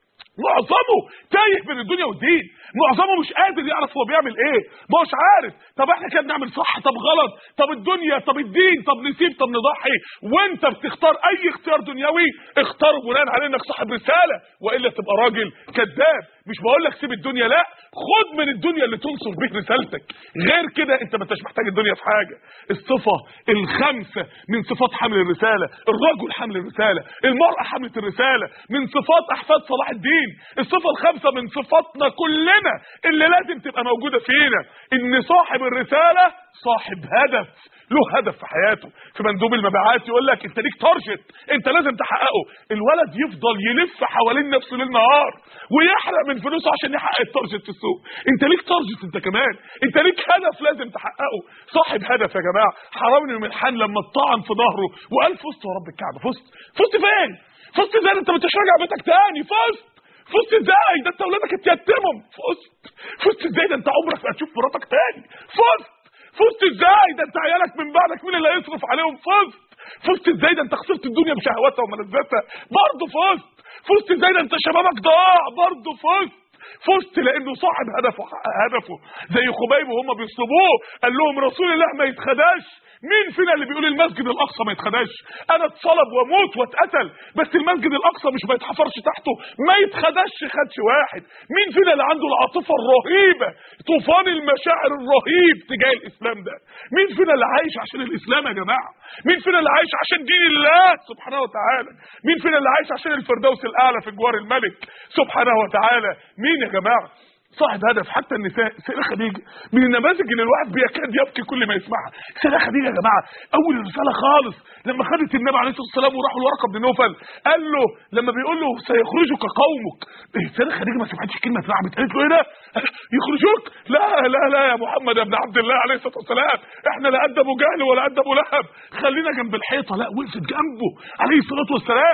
معظمه تايه بين الدنيا والدين معظمه مش قادر يعرف هو بيعمل ايه ما هوش عارف طب احنا كده بنعمل صح طب غلط طب الدنيا طب الدين طب نسيب طب نضحي وانت بتختار اي اختيار دنيوي اختاره بناء على انك صاحب رساله والا تبقى راجل كذاب مش بقول لك سيب الدنيا لا خد من الدنيا اللي تنصر بيه رسالتك غير كده انت ما انتش محتاج الدنيا في حاجه الصفه الخامسه من صفات حمل الرساله الرجل حمل الرساله المراه حمله الرساله من صفات احفاد صلاح الدين الصفه الخامسه من صفاتنا كلنا اللي لازم تبقى موجوده فينا ان صاحب الرساله صاحب هدف له هدف في حياته في مندوب المبيعات يقول لك انت ليك تارجت انت لازم تحققه الولد يفضل يلف حوالين نفسه ليل نهار ويحرق من فلوسه عشان يحقق التارجت في السوق انت ليك تارجت انت كمان انت ليك هدف لازم تحققه صاحب هدف يا جماعه حرام بن ملحان لما اتطعن في ظهره وقال فزت يا رب الكعبه فزت فزت فين فزت ازاي انت ما انتش راجع بيتك تاني فزت فزت ازاي ده انت اولادك اتيتموا فزت فزت ازاي ده انت عمرك ما هتشوف مراتك تاني فزت فزت ازاي ده انت عيالك من بعدك مين اللي هيصرف عليهم فزت فزت ازاي ده انت خسرت الدنيا بشهواتها وملذاتها برضه فزت فزت ازاي ده انت شبابك ضاع برضه فزت فزت لانه صاحب هدفه حقق هدفه زي خبيب وهم بيصلبوه قال لهم رسول الله ما يتخداش مين فينا اللي بيقول المسجد الاقصى ما يتخداش انا اتصلب واموت واتقتل بس المسجد الاقصى مش ما يتحفرش تحته ما يتخدش خدش واحد مين فينا اللي عنده العاطفه الرهيبه طوفان المشاعر الرهيب تجاه الاسلام ده مين فينا اللي عايش عشان الاسلام يا جماعه مين فينا اللي عايش عشان دين الله سبحانه وتعالى مين فينا اللي عايش عشان الفردوس الاعلى في جوار الملك سبحانه وتعالى مين يا جماعه صاحب هدف حتى النساء سيدة خديجة من النماذج اللي الواحد بيكاد يبكي كل ما يسمعها سيدة خديجة يا جماعة أول رسالة خالص لما خدت النبي عليه الصلاة والسلام وراحوا لورقة بن نوفل قال له لما بيقول له سيخرجك قومك سيدة خديجة ما سمعتش الكلمة اترعبت قالت له ايه ده يخرجوك لا لا لا يا محمد يا ابن عبد الله عليه الصلاة والسلام احنا لا قد ابو جهل ولا قد ابو لهب خلينا جنب الحيطة لا وقفت جنبه عليه الصلاة والسلام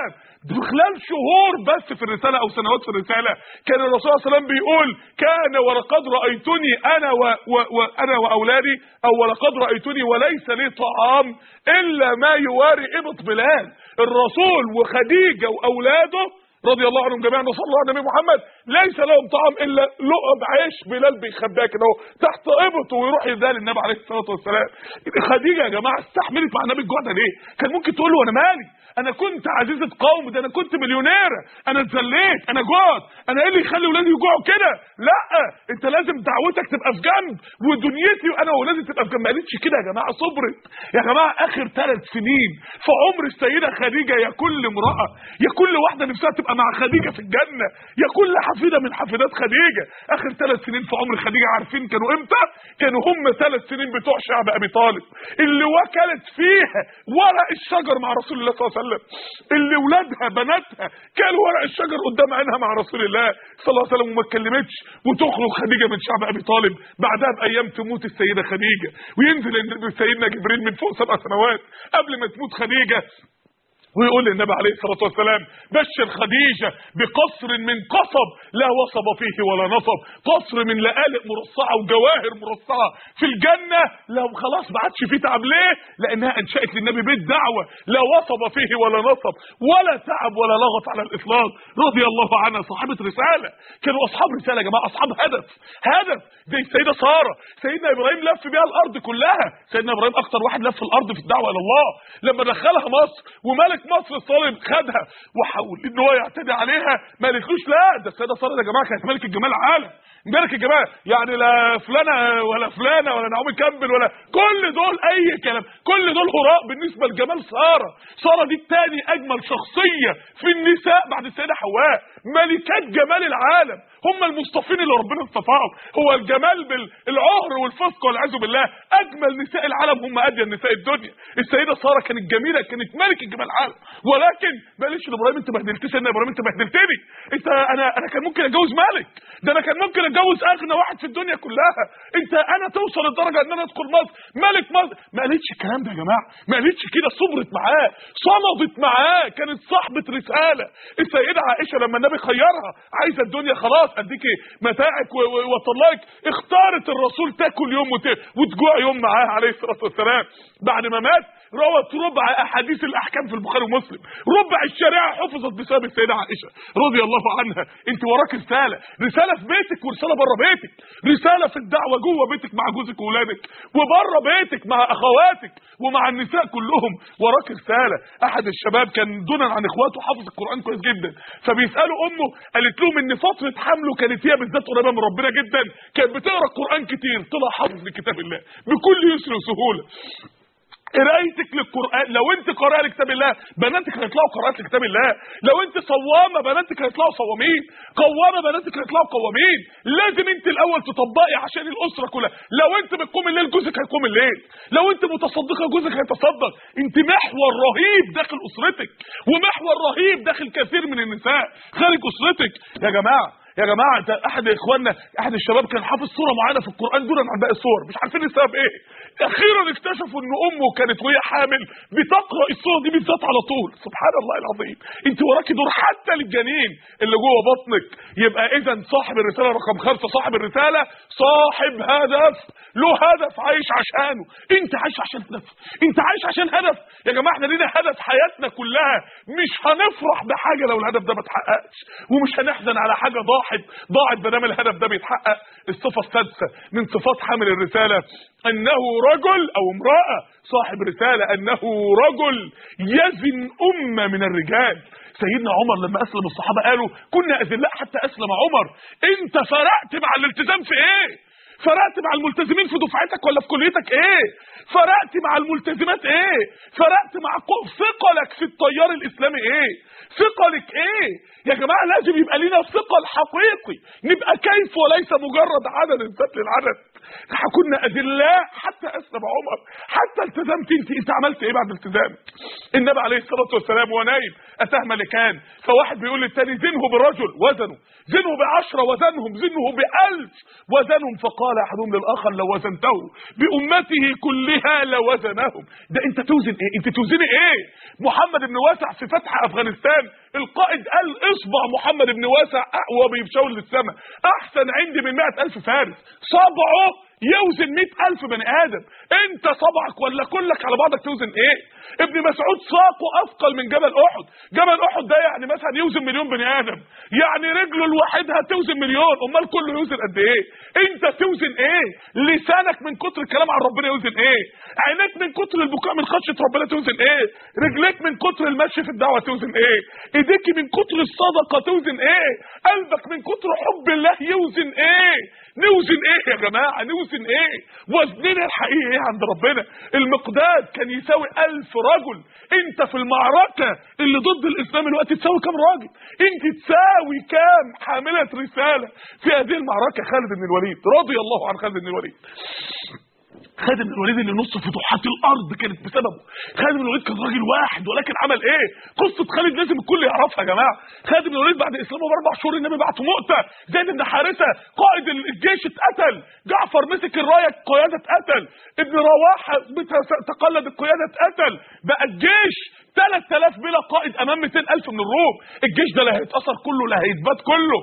في خلال شهور بس في الرساله او سنوات في الرساله كان الرسول صلى الله عليه وسلم بيقول كان ولقد رايتني انا و و وانا واولادي او ولقد رايتني وليس لي طعام الا ما يواري ابط بلال الرسول وخديجه واولاده رضي الله عنهم جميعا وصلى الله على النبي محمد ليس لهم طعام الا لقب عيش بلال بيخباها كده اهو تحت ابطه ويروح يديها للنبي عليه الصلاه والسلام خديجه يا جماعه استحملت مع النبي الجوع ده ليه؟ كان ممكن تقول له انا مالي انا كنت عزيزه قوم ده انا كنت مليونيره انا اتذليت انا جوعت انا ايه اللي يخلي ولادي يجوعوا كده لا انت لازم دعوتك تبقى في جنب ودنيتي وانا واولادي تبقى في جنب ما قالتش كده يا جماعه صبرت يا جماعه اخر ثلاث سنين في عمر السيده خديجه يا كل امراه يا كل واحده نفسها تبقى مع خديجه في الجنه يا كل حفيده من حفيدات خديجه اخر ثلاث سنين في عمر خديجه عارفين كانوا امتى كانوا هم ثلاث سنين بتوع شعب ابي طالب اللي وكلت فيها ورق الشجر مع رسول الله صلى الله عليه وسلم اللي ولادها بناتها كانوا ورق الشجر قدام عينها مع رسول الله صلى الله عليه وسلم وما اتكلمتش وتخرج خديجه من شعب ابي طالب بعدها بايام تموت السيده خديجه وينزل سيدنا جبريل من فوق سبع سنوات قبل ما تموت خديجه ويقول للنبي عليه الصلاة والسلام بشر خديجة بقصر من قصب لا وصب فيه ولا نصب قصر من لآلئ مرصعة وجواهر مرصعة في الجنة لو خلاص ما عادش فيه تعب ليه لأنها أنشأت للنبي بيت دعوة لا وصب فيه ولا نصب ولا تعب ولا لغط على الإطلاق رضي الله عنها صاحبة رسالة كانوا أصحاب رسالة يا جماعة أصحاب هدف هدف زي السيدة سارة سيدنا إبراهيم لف بيها الأرض كلها سيدنا إبراهيم أكتر واحد لف الأرض في الدعوة إلى الله لما دخلها مصر وملك مصر الصالب خدها وحاول ان هو يعتدي عليها ما قالتلوش لا ده السيده ساره يا جماعه كانت ملك الجمال العالم ملك الجمال يعني لا فلانه ولا فلانه ولا نعومي كامبل ولا كل دول اي كلام كل دول هراء بالنسبه لجمال ساره ساره دي الثاني اجمل شخصيه في النساء بعد السيده حواء ملكات جمال العالم هم المصطفين اللي ربنا اصطفاهم هو الجمال بالعهر والفسق والعياذ بالله اجمل نساء العالم هم اجمل نساء الدنيا السيده ساره كانت جميله كانت ملك الجمال العالم ولكن معلش ابراهيم انت بهدلتني سيدنا ابراهيم انت بهدلتني انت انا انا كان ممكن اتجوز ملك ده انا كان ممكن اتجوز اغنى واحد في الدنيا كلها انت انا توصل لدرجه ان انا ادخل مصر ملك مصر ما قالتش الكلام ده يا جماعه ما قالتش كده صبرت معاه صمدت معاه كانت صاحبه رساله السيده عائشه لما النبي خيرها عايزه الدنيا خلاص اديكي متاعك واطلعك اختارت الرسول تاكل يوم وتجوع يوم معاه عليه الصلاه والسلام بعد ما مات روت ربع احاديث الاحكام في البخاري ومسلم ربع الشريعه حفظت بسبب السيده عائشه رضي الله عنها انت وراك رساله رساله في بيتك ورساله بره بيتك رساله في الدعوه جوه بيتك مع جوزك واولادك وبره بيتك مع اخواتك ومع النساء كلهم وراك رساله احد الشباب كان دونا عن اخواته حافظ القران كويس جدا فبيسالوا امه قالت لهم ان فتره حمله كانت هي بالذات قريبه من ربنا جدا كانت بتقرا القران كتير طلع حافظ لكتاب الله بكل يسر وسهوله قرايتك للقران لو انت قارئه لكتاب الله بناتك هيطلعوا قراءات لكتاب الله لو انت صوامه بناتك هيطلعوا صوامين قوامه بناتك هيطلعوا قوامين لازم انت الاول تطبقي عشان الاسره كلها لو انت بتقوم الليل جوزك هيقوم الليل لو انت متصدقه جوزك هيتصدق انت محور رهيب داخل اسرتك ومحور رهيب داخل كثير من النساء خارج اسرتك يا جماعه يا جماعه ده احد اخواننا احد الشباب كان حافظ سوره معينه في القران دون عن باقي السور مش عارفين السبب ايه اخيرا اكتشفوا ان امه كانت وهي حامل بتقرا السوره دي بالذات على طول سبحان الله العظيم انت وراكي دور حتى للجنين اللي جوه بطنك يبقى اذا صاحب الرساله رقم خمسة صاحب الرساله صاحب هدف له هدف عايش عشانه انت عايش عشان هدف انت عايش عشان هدف يا جماعه احنا لينا هدف حياتنا كلها مش هنفرح بحاجه لو الهدف ده ما اتحققش ومش هنحزن على حاجه ضاعت ضاعت ما دام الهدف ده بيتحقق الصفه السادسه من صفات حامل الرساله انه رجل او امراه صاحب رساله انه رجل يزن امه من الرجال سيدنا عمر لما اسلم الصحابه قالوا كنا اذلاء حتى اسلم عمر انت فرقت مع الالتزام في ايه فرقت مع الملتزمين في دفعتك ولا في كليتك ايه فرقت مع الملتزمات ايه فرقت مع ثقلك في التيار الاسلامي ايه ثقلك ايه يا جماعه لازم يبقى لينا ثقل حقيقي نبقى كيف وليس مجرد عدد ذات للعدد كنا اذلاء حتى اسلم عمر حتى التزمت انت انت عملت ايه بعد التزام النبي عليه الصلاه والسلام وهو نايم اتاه ملكان فواحد بيقول للتاني زنه برجل وزنه زنه بعشرة وزنهم زنه بألف وزنهم فقال احدهم للاخر لو وزنته بامته كلها لوزنهم ده انت توزن ايه انت توزني ايه محمد بن واسع في فتح افغانستان القائد قال اصبع محمد بن واسع وهو بيشاور للسماء احسن عندي من مئة الف فارس صبعه يوزن مئة الف بني ادم انت صبعك ولا كلك على بعضك توزن ايه ابن مسعود ساقه اثقل من جبل احد جبل احد ده يعني مثلا يوزن مليون بني ادم يعني رجله لوحدها توزن مليون امال كله يوزن قد ايه انت توزن ايه لسانك من كتر الكلام عن ربنا يوزن ايه عينيك من كتر البكاء من خشيه ربنا توزن ايه رجليك من كتر المشي في الدعوه توزن ايه ايديك من كتر الصدقه توزن ايه قلبك من كتر حب الله يوزن ايه نوزن ايه يا جماعه نوزن ايه وزننا الحقيقي ايه عند ربنا المقداد كان يساوي ألف رجل انت في المعركه اللي ضد الاسلام الوقت تساوي كام راجل انت تساوي كام حامله رساله في هذه المعركه خالد بن الوليد رضي الله عن خالد بن الوليد خالد بن الوليد اللي نص فتوحات الارض كانت بسببه خالد بن الوليد كان راجل واحد ولكن عمل ايه قصه خالد لازم الكل يعرفها يا جماعه خالد بن الوليد بعد اسلامه باربع شهور النبي بعته مؤته زيد بن حارثه قائد الجيش اتقتل جعفر مسك الرايه القياده اتقتل ابن رواحه تقلد القياده اتقتل بقى الجيش 3000 بلا قائد امام 200000 من الروم الجيش ده لا هيتاثر كله لا هيتبات كله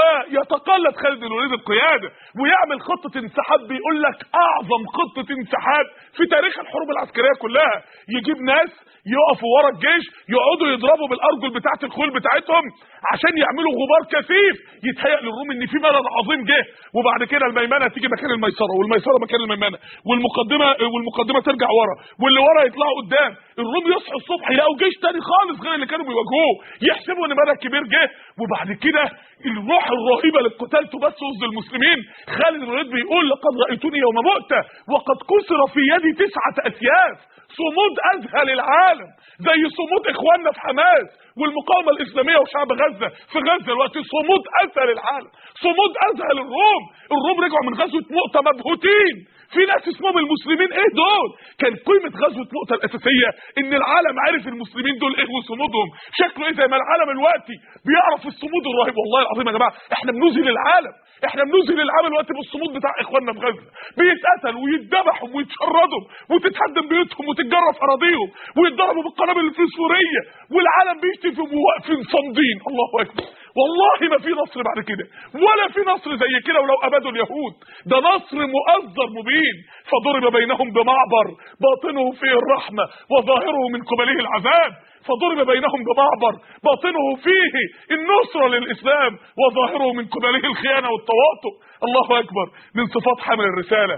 ويتقلد خالد بن الوليد القياده ويعمل خطه انسحاب بيقول لك اعظم خطه انسحاب في تاريخ الحروب العسكريه كلها يجيب ناس يقفوا ورا الجيش يقعدوا يضربوا بالارجل بتاعه الخيول بتاعتهم عشان يعملوا غبار كثيف يتهيأ للروم ان في مدد عظيم جه وبعد كده الميمنه تيجي مكان الميسره والميسره مكان الميمنه والمقدمه والمقدمه ترجع ورا واللي ورا يطلعوا قدام الروم يصحوا الصبح يلاقوا جيش تاني خالص غير اللي كانوا بيواجهوه يحسبوا ان مدد كبير جه وبعد كده الروح الرهيبه للقتال تبث وسط المسلمين خالد بن الوليد بيقول لقد رايتني يوم مؤته وقد كسر في يدي تسعه اسياف صمود اذهل العالم زي صمود اخواننا في حماس والمقاومه الاسلاميه وشعب غزه في غزه دلوقتي صمود اذهل العالم صمود اذهل الروم الروم رجعوا من غزوه مؤته مبهوتين في ناس اسمهم المسلمين ايه دول كان قيمه غزوه مؤته الاساسيه ان العالم عارف المسلمين دول ايه وصمودهم شكله ايه زي ما العالم الوقتي بيعرف الصمود الرهيب والله العظيم يا جماعه احنا بنذهل العالم احنا بنذهل العالم الوقت بالصمود بتاع اخواننا في غزه بيتقتلوا ويتذبحوا ويتشردوا وتتهدم بيوتهم وتتجرف اراضيهم ويتضربوا بالقنابل الفسفوريه والعالم بيشتم فيهم وواقفين صامدين الله اكبر والله ما في نصر بعد كده ولا في نصر زي كده ولو ابادوا اليهود ده نصر مؤزر مبين فضرب بينهم بمعبر باطنه فيه الرحمه وظاهره من قبله العذاب فضرب بينهم بمعبر باطنه فيه النصرة للإسلام وظاهره من قبله الخيانة والتواطؤ الله أكبر من صفات حمل الرسالة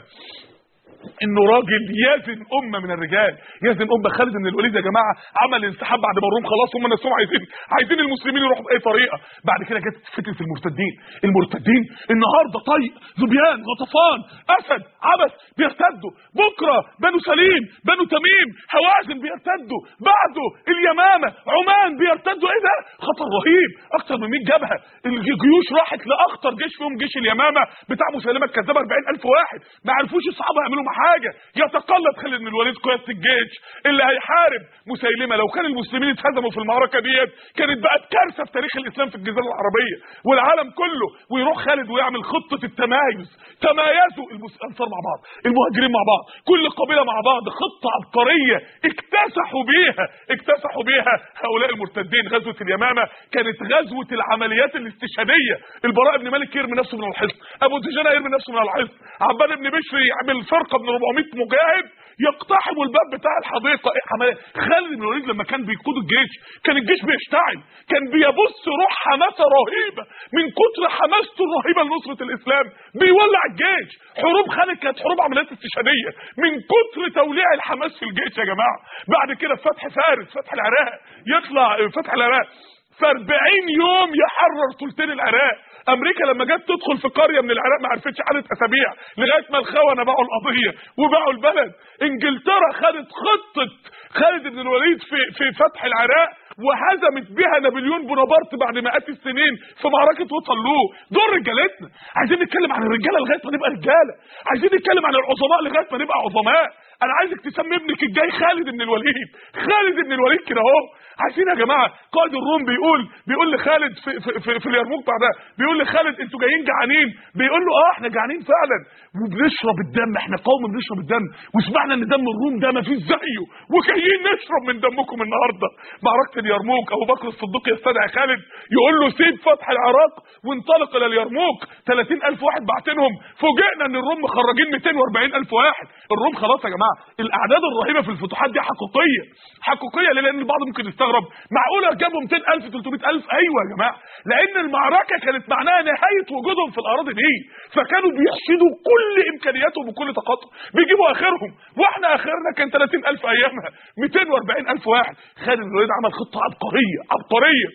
انه راجل يزن امه من الرجال يزن امه خالد بن الوليد يا جماعه عمل انسحاب بعد ما الروم خلاص هم نفسهم عايزين عايزين المسلمين يروحوا باي طريقه بعد كده جت فتنه المرتدين المرتدين النهارده طيق ذبيان غطفان اسد عبس بيرتدوا بكره بنو سليم بنو تميم هوازن بيرتدوا بعده اليمامه عمان بيرتدوا ايه ده خطر رهيب اكتر من 100 جبهه الجيوش راحت لاخطر جيش فيهم جيش اليمامه بتاع مسيلمه الكذاب 40000 واحد ما عرفوش الصحابه يعملوا معاه حاجه يتقلد خالد بن الوليد قياده الجيش اللي هيحارب مسيلمه لو كان المسلمين اتهزموا في المعركه ديت كانت بقت كارثه في تاريخ الاسلام في الجزيره العربيه والعالم كله ويروح خالد ويعمل خطه التمايز تمايزوا الانصار مع بعض المهاجرين مع بعض كل قبيله مع بعض خطه عبقريه اكتسحوا بيها اكتسحوا بيها هؤلاء المرتدين غزوه اليمامه كانت غزوه العمليات الاستشهاديه البراء بن مالك يرمي نفسه من الحصن ابو دجانه يرمي نفسه من الحصن عباد بن بشر يعمل فرقه من 400 مجاهد يقتحموا الباب بتاع الحديقه ايه حماية خالد بن الوليد لما كان بيقود الجيش كان الجيش بيشتعل كان بيبص روح حماسه رهيبه من كتر حماسته الرهيبه لنصره الاسلام بيولع الجيش حروب خالد كانت حروب عمليات استشهاديه من كتر توليع الحماس في الجيش يا جماعه بعد كده فتح فارس فتح العراق يطلع فتح العراق في 40 يوم يحرر ثلثين العراق امريكا لما جت تدخل في قريه من العراق ما عرفتش عدد اسابيع لغايه ما الخونه باعوا القضيه وباعوا البلد انجلترا خدت خطه خالد بن الوليد في في فتح العراق وهزمت بها نابليون بونابرت بعد مئات السنين في معركه وطلوه دول رجالتنا عايزين نتكلم عن الرجاله لغايه ما نبقى رجاله عايزين نتكلم عن العظماء لغايه ما نبقى عظماء انا عايزك تسمي ابنك الجاي خالد بن الوليد خالد بن الوليد كده اهو عايزين يا جماعه قائد الروم بيقول بيقول لخالد في في, في, في اليرموك بعدها بيقول لخالد انتوا جايين جعانين بيقول له اه احنا جعانين فعلا وبنشرب الدم احنا قوم بنشرب الدم وسمعنا ان دم الروم ده ما فيش زيه وجايين نشرب من دمكم النهارده معركه اليرموك ابو بكر الصديق يستدعي خالد يقول له سيب فتح العراق وانطلق الى اليرموك 30000 واحد بعتنهم فوجئنا ان الروم مخرجين 240000 واحد الروم خلاص يا جماعه الاعداد الرهيبه في الفتوحات دي حقيقيه حقيقيه ليه؟ لان البعض ممكن يستغرب معقوله جابوا 200000 300000 ايوه يا جماعه لان المعركه كانت معناها نهايه وجودهم في الاراضي دي فكانوا بيحشدوا كل امكانياتهم وكل طاقتهم بيجيبوا اخرهم واحنا اخرنا كان 30000 ايامها 240000 واحد خالد بن الوليد عمل خطه عبقريه عبقريه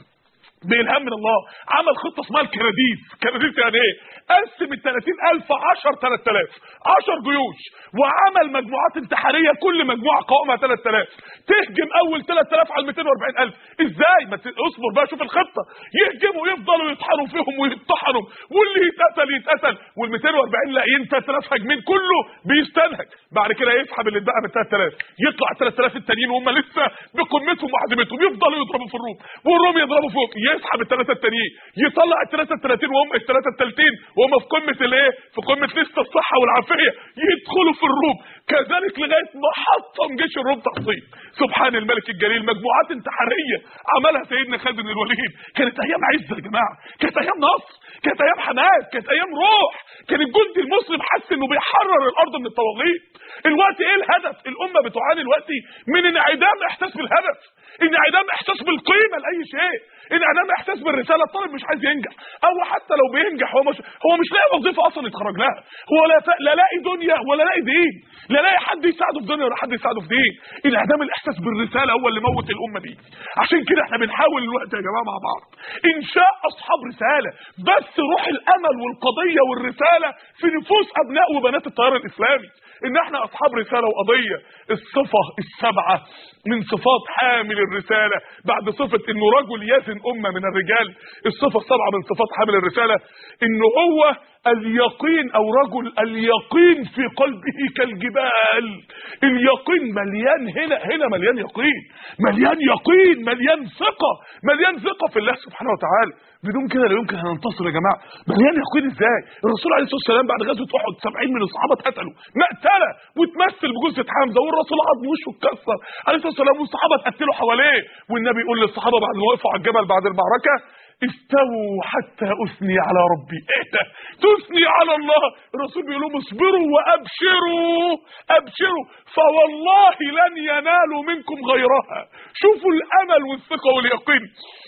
بإلهام من الله عمل خطة اسمها الكراديس كراديس يعني ايه قسم ال 30000 10 3000 10 جيوش وعمل مجموعات انتحارية كل مجموعة قوامها 3000 تهجم اول 3000 على 240000 ازاي ما ت- اصبر بقى شوف الخطة يهجموا يفضلوا يطحنوا فيهم ويطحنوا واللي يتقتل يتقتل وال 240 لاقيين 3000 هاجمين كله بيستنهج بعد كده يسحب اللي اتبقى من 3000 يطلع 3000 التانيين وهم لسه بقمتهم وعزيمتهم يفضلوا يضربوا في الروم والروم يضربوا فوق يسحب الثلاثه التانيين يطلع الثلاثه التلاتين وهم الثلاثه التالتين وهم في قمه الايه في قمه لسه الصحه والعافيه يدخلوا في الروم كذلك لغايه ما حطم جيش الروم تحصيل سبحان الملك الجليل مجموعات انتحاريه عملها سيدنا خالد بن الوليد كانت ايام عز يا جماعه كانت ايام نصر كانت ايام حماس كانت ايام روح كان الجندي المسلم حس انه بيحرر الارض من الطواغيت الوقت ايه الهدف الامه بتعاني الوقت من انعدام احساس بالهدف انعدام احساس بالقيمه لاي شيء انعدام احساس بالرساله الطالب مش عايز ينجح او حتى لو بينجح هو مش هو مش لاقي وظيفه اصلا يتخرج لها هو لا ف... لا لاقي دنيا ولا لاقي دين لا لاقي حد يساعده في دنيا ولا حد يساعده في دين انعدام الاحساس بالرساله هو اللي موت الامه دي عشان كده احنا بنحاول الوقت يا جماعه مع بعض انشاء اصحاب رساله بس روح الامل والقضيه والرساله في نفوس ابناء وبنات التيار الاسلامي ان احنا اصحاب رساله وقضيه الصفه السبعه من صفات حامل الرساله بعد صفه انه رجل يزن امه من الرجال الصفه السبعه من صفات حامل الرساله انه هو اليقين او رجل اليقين في قلبه كالجبال اليقين مليان هنا هنا مليان يقين مليان يقين مليان ثقه مليان ثقه في الله سبحانه وتعالى بدون كده لا يمكن هننتصر يا جماعه مليان يقين ازاي الرسول عليه الصلاه والسلام بعد غزوه احد 70 من الصحابه اتقتلوا مقتله وتمثل بجثه حمزه والرسول عظم وشه اتكسر عليه الصلاه والسلام والصحابه اتقتلوا حواليه والنبي يقول للصحابه بعد ما وقفوا على الجبل بعد المعركه استووا حتى اثني على ربي ايه ده تثني على الله الرسول بيقول لهم اصبروا وابشروا ابشروا فوالله لن ينالوا منكم غيرها شوفوا الامل والثقه واليقين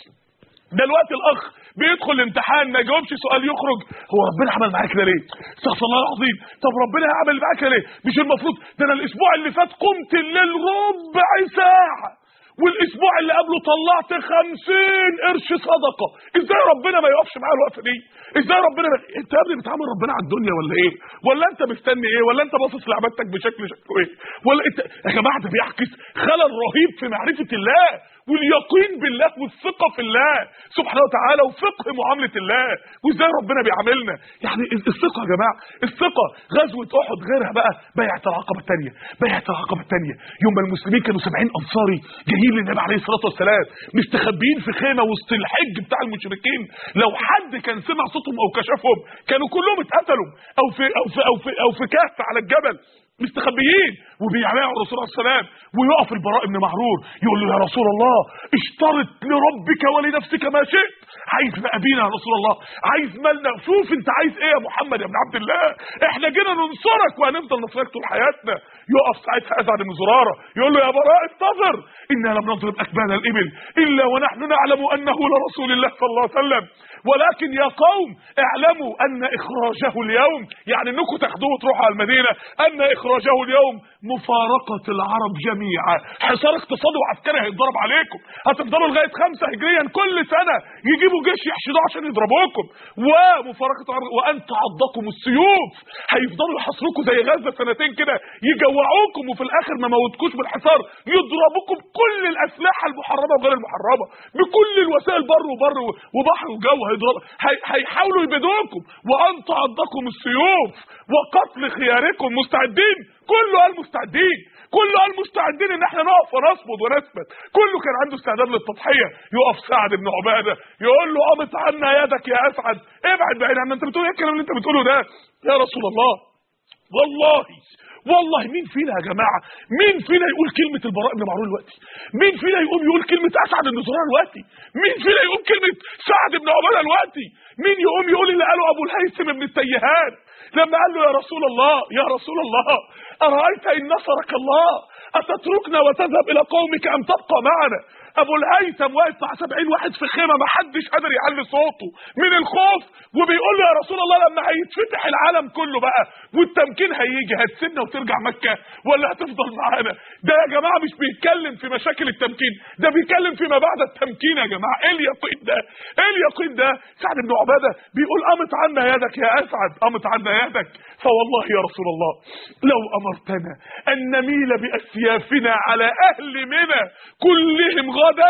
دلوقتي الاخ بيدخل الامتحان ما يجاوبش سؤال يخرج هو ربنا عمل معاك كده ليه استغفر الله العظيم طب ربنا هيعمل معاك كده ليه مش المفروض ده انا الاسبوع اللي فات قمت الليل ربع ساعه والاسبوع اللي قبله طلعت خمسين قرش صدقه ازاي ربنا ما يقفش معايا الوقفه دي ازاي ربنا ما... انت يا ابني بتعامل ربنا على الدنيا ولا ايه ولا انت مستني ايه ولا انت باصص لعبادتك بشكل شكله ايه ولا انت يا جماعه ده بيعكس خلل رهيب في معرفه الله واليقين بالله والثقه في الله سبحانه وتعالى وفقه معامله الله وازاي ربنا بيعاملنا يعني الثقه يا جماعه الثقه غزوه احد غيرها بقى بيعه العقبه الثانيه بيعه العقبه الثانيه يوم ما المسلمين كانوا 70 انصاري جايين للنبي عليه الصلاه والسلام مستخبيين في خيمه وسط الحج بتاع المشركين لو حد كان سمع صوتهم او كشفهم كانوا كلهم اتقتلوا او في او في او في او في كهف على الجبل مستخبيين وبيعلقوا الرسول عليه السلام ويقف البراء بن معرور يقول له يا رسول الله اشترط لربك ولنفسك ما شئت عايز مقابينا يا رسول الله عايز مالنا شوف انت عايز ايه يا محمد يا ابن عبد الله احنا جينا ننصرك وهنفضل نصرك طول حياتنا يقف ساعتها اسعد بن زراره يقول له يا براء انتظر انا لم نضرب اكباد الابل الا ونحن نعلم انه لرسول الله صلى الله عليه وسلم ولكن يا قوم اعلموا ان اخراجه اليوم يعني انكم تاخدوه وتروحوا على المدينه ان اخراجه اليوم مفارقة العرب جميعا حصار اقتصادي وعسكري هيتضرب عليكم هتفضلوا لغاية خمسة هجريا كل سنة يجيبوا جيش يحشدوه عشان يضربوكم ومفارقة العرب وان تعضكم السيوف هيفضلوا يحصروكم زي غزة سنتين كده يجوعوكم وفي الاخر ما موتكوش بالحصار يضربوكم كل الاسلحة المحرمة وغير المحرمة بكل الوسائل بر وبر وبحر وجو هيضربوا هي- هيحاولوا يبيدوكم وان تعضكم السيوف وقتل خياركم مستعدين كله قال مستعدين كله قال مستعدين ان احنا نقف ونصمد ونثبت كله كان عنده استعداد للتضحيه يقف سعد بن عباده يقول له قامت عنا يدك يا اسعد ابعد بعيد عنا انت بتقول ايه الكلام اللي انت بتقوله ده يا رسول الله والله والله مين فينا يا جماعه مين فينا يقول كلمه البراء بن معروف دلوقتي مين فينا يقوم يقول كلمه اسعد بن زرار دلوقتي مين فينا يقول كلمه سعد بن عباده دلوقتي مين يقوم يقول اللي قاله ابو الهيثم بن التيهان لما قال له يا رسول الله يا رسول الله ارايت ان نصرك الله اتتركنا وتذهب الى قومك ام تبقى معنا ابو الهيثم واقف مع 70 واحد في خيمه ما حدش قادر يعلي صوته من الخوف وبيقول له يا رسول الله لما هيتفتح العالم كله بقى والتمكين هيجي هتسيبنا وترجع مكه ولا هتفضل معانا ده يا جماعه مش بيتكلم في مشاكل التمكين ده بيتكلم فيما بعد التمكين يا جماعه ايه اليقين ده ايه اليقين ده سعد بن عباده بيقول قامت عنا يدك يا اسعد قامت عنا يدك فوالله يا رسول الله لو امرتنا ان نميل باسيافنا على اهل منى كلهم غدا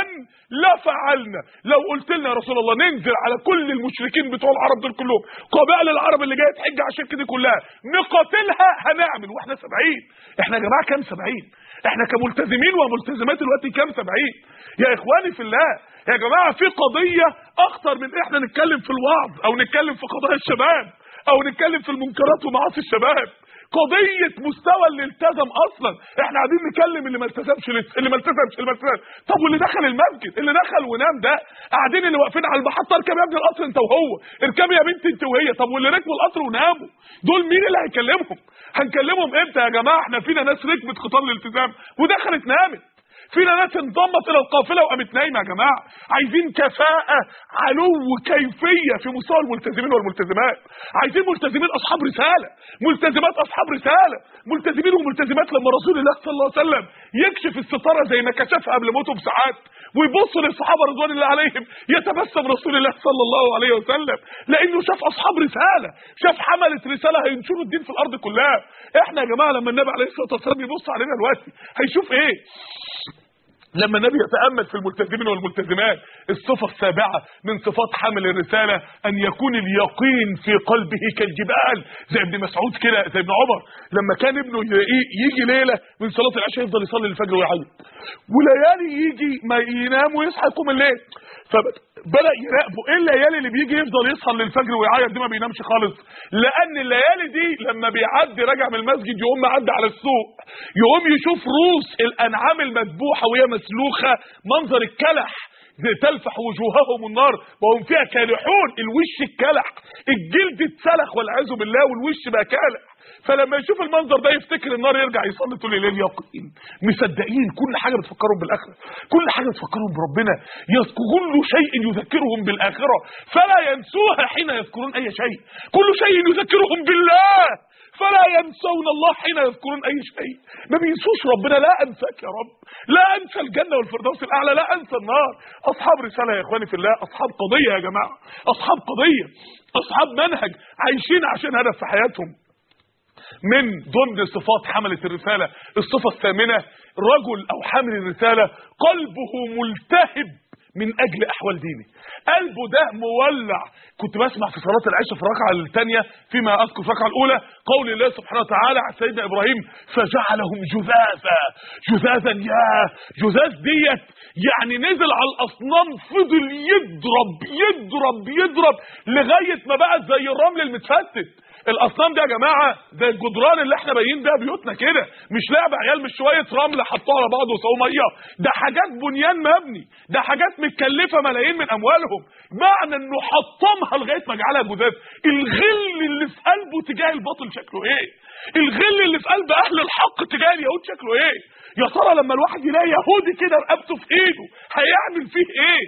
لفعلنا لو قلت لنا يا رسول الله ننزل على كل المشركين بتوع العرب دول كلهم قبائل العرب اللي جايه تحج على الشركه دي كلها نقاتلها هنعمل واحنا 70 احنا يا جماعه كام 70 احنا كملتزمين وملتزمات دلوقتي كام 70 يا اخواني في الله يا جماعه في قضيه اخطر من احنا نتكلم في الوعظ او نتكلم في قضايا الشباب او نتكلم في المنكرات ومعاصي الشباب قضيه مستوى اللي التزم اصلا احنا قاعدين نكلم اللي ما التزمش لسه اللي ما التزمش اللي ما التزمش طب واللي دخل المسجد اللي دخل ونام ده قاعدين اللي واقفين على المحطه اركب يا ابني القطر انت وهو اركب يا بنت انت وهي طب واللي ركبوا القطر وناموا دول مين اللي هيكلمهم هنكلمهم امتى يا جماعه احنا فينا ناس ركبت خطار الالتزام ودخلت نامت فينا ناس انضمت الى القافله وقامت نايمه يا جماعه عايزين كفاءه علو كيفيه في مستوى الملتزمين والملتزمات عايزين ملتزمين اصحاب رساله ملتزمات اصحاب رساله ملتزمين وملتزمات لما رسول الله صلى الله عليه وسلم يكشف الستاره زي ما كشفها قبل موته بساعات ويبص للصحابه رضوان الله عليهم يتبسم رسول الله صلى الله عليه وسلم لانه شاف اصحاب رساله شاف حمله رساله هينشروا الدين في الارض كلها احنا يا جماعه لما النبي عليه الصلاه والسلام يبص علينا دلوقتي هيشوف ايه لما النبي يتامل في الملتزمين والملتزمات الصفه السابعه من صفات حامل الرساله ان يكون اليقين في قلبه كالجبال زي ابن مسعود كده زي ابن عمر لما كان ابنه ي- يجي ليله من صلاه العشاء يفضل يصلي الفجر ويعيط وليالي يجي ما ينام ويصحى يقوم الليل فبدا يراقبه ايه الليالي اللي بيجي يفضل يصحى للفجر ويعيط دي ما بينامش خالص لان الليالي دي لما بيعدي راجع من المسجد يقوم معدي على السوق يقوم يشوف روس الانعام المذبوحه وهي مسلوخه منظر الكلح تلفح وجوههم النار وهم فيها كالحون الوش اتكلح الجلد اتسلخ والعياذ بالله والوش بقى كالح فلما يشوف المنظر ده يفتكر النار يرجع يصلي طول الليل يقين مصدقين كل حاجه بتفكرهم بالاخره كل حاجه بتفكرهم بربنا يذ- كل شيء يذكرهم بالاخره فلا ينسوها حين يذكرون اي شيء كل شيء يذكرهم بالله فلا ينسون الله حين يذكرون اي شيء ما بينسوش ربنا لا انساك يا رب لا انسى الجنه والفردوس الاعلى لا انسى النار اصحاب رساله يا اخواني في الله اصحاب قضيه يا جماعه اصحاب قضيه اصحاب منهج عايشين عشان هدف في حياتهم من ضمن صفات حملة الرسالة الصفة الثامنة رجل أو حامل الرسالة قلبه ملتهب من أجل أحوال دينه قلبه ده مولع كنت بسمع في صلاة العشاء في الركعة الثانية فيما أذكر في الركعة الأولى قول الله سبحانه وتعالى على سيدنا إبراهيم فجعلهم جذاذا جذاذا يا جذاذ ديت يعني نزل على الأصنام فضل يضرب يضرب يضرب لغاية ما بقت زي الرمل المتفتت الاصنام دي يا جماعه ده الجدران اللي احنا باينين بيها بيوتنا كده مش لعب عيال مش شويه رمل حطوها على بعض وسووا ميه ده حاجات بنيان مبني ده حاجات متكلفه ملايين من اموالهم معنى انه حطمها لغايه ما جعلها جداد الغل اللي في قلبه تجاه الباطل شكله ايه الغل اللي في قلب اهل الحق تجاه اليهود شكله ايه يا ترى لما الواحد يلاقي يهودي كده رقبته في ايده هيعمل فيه ايه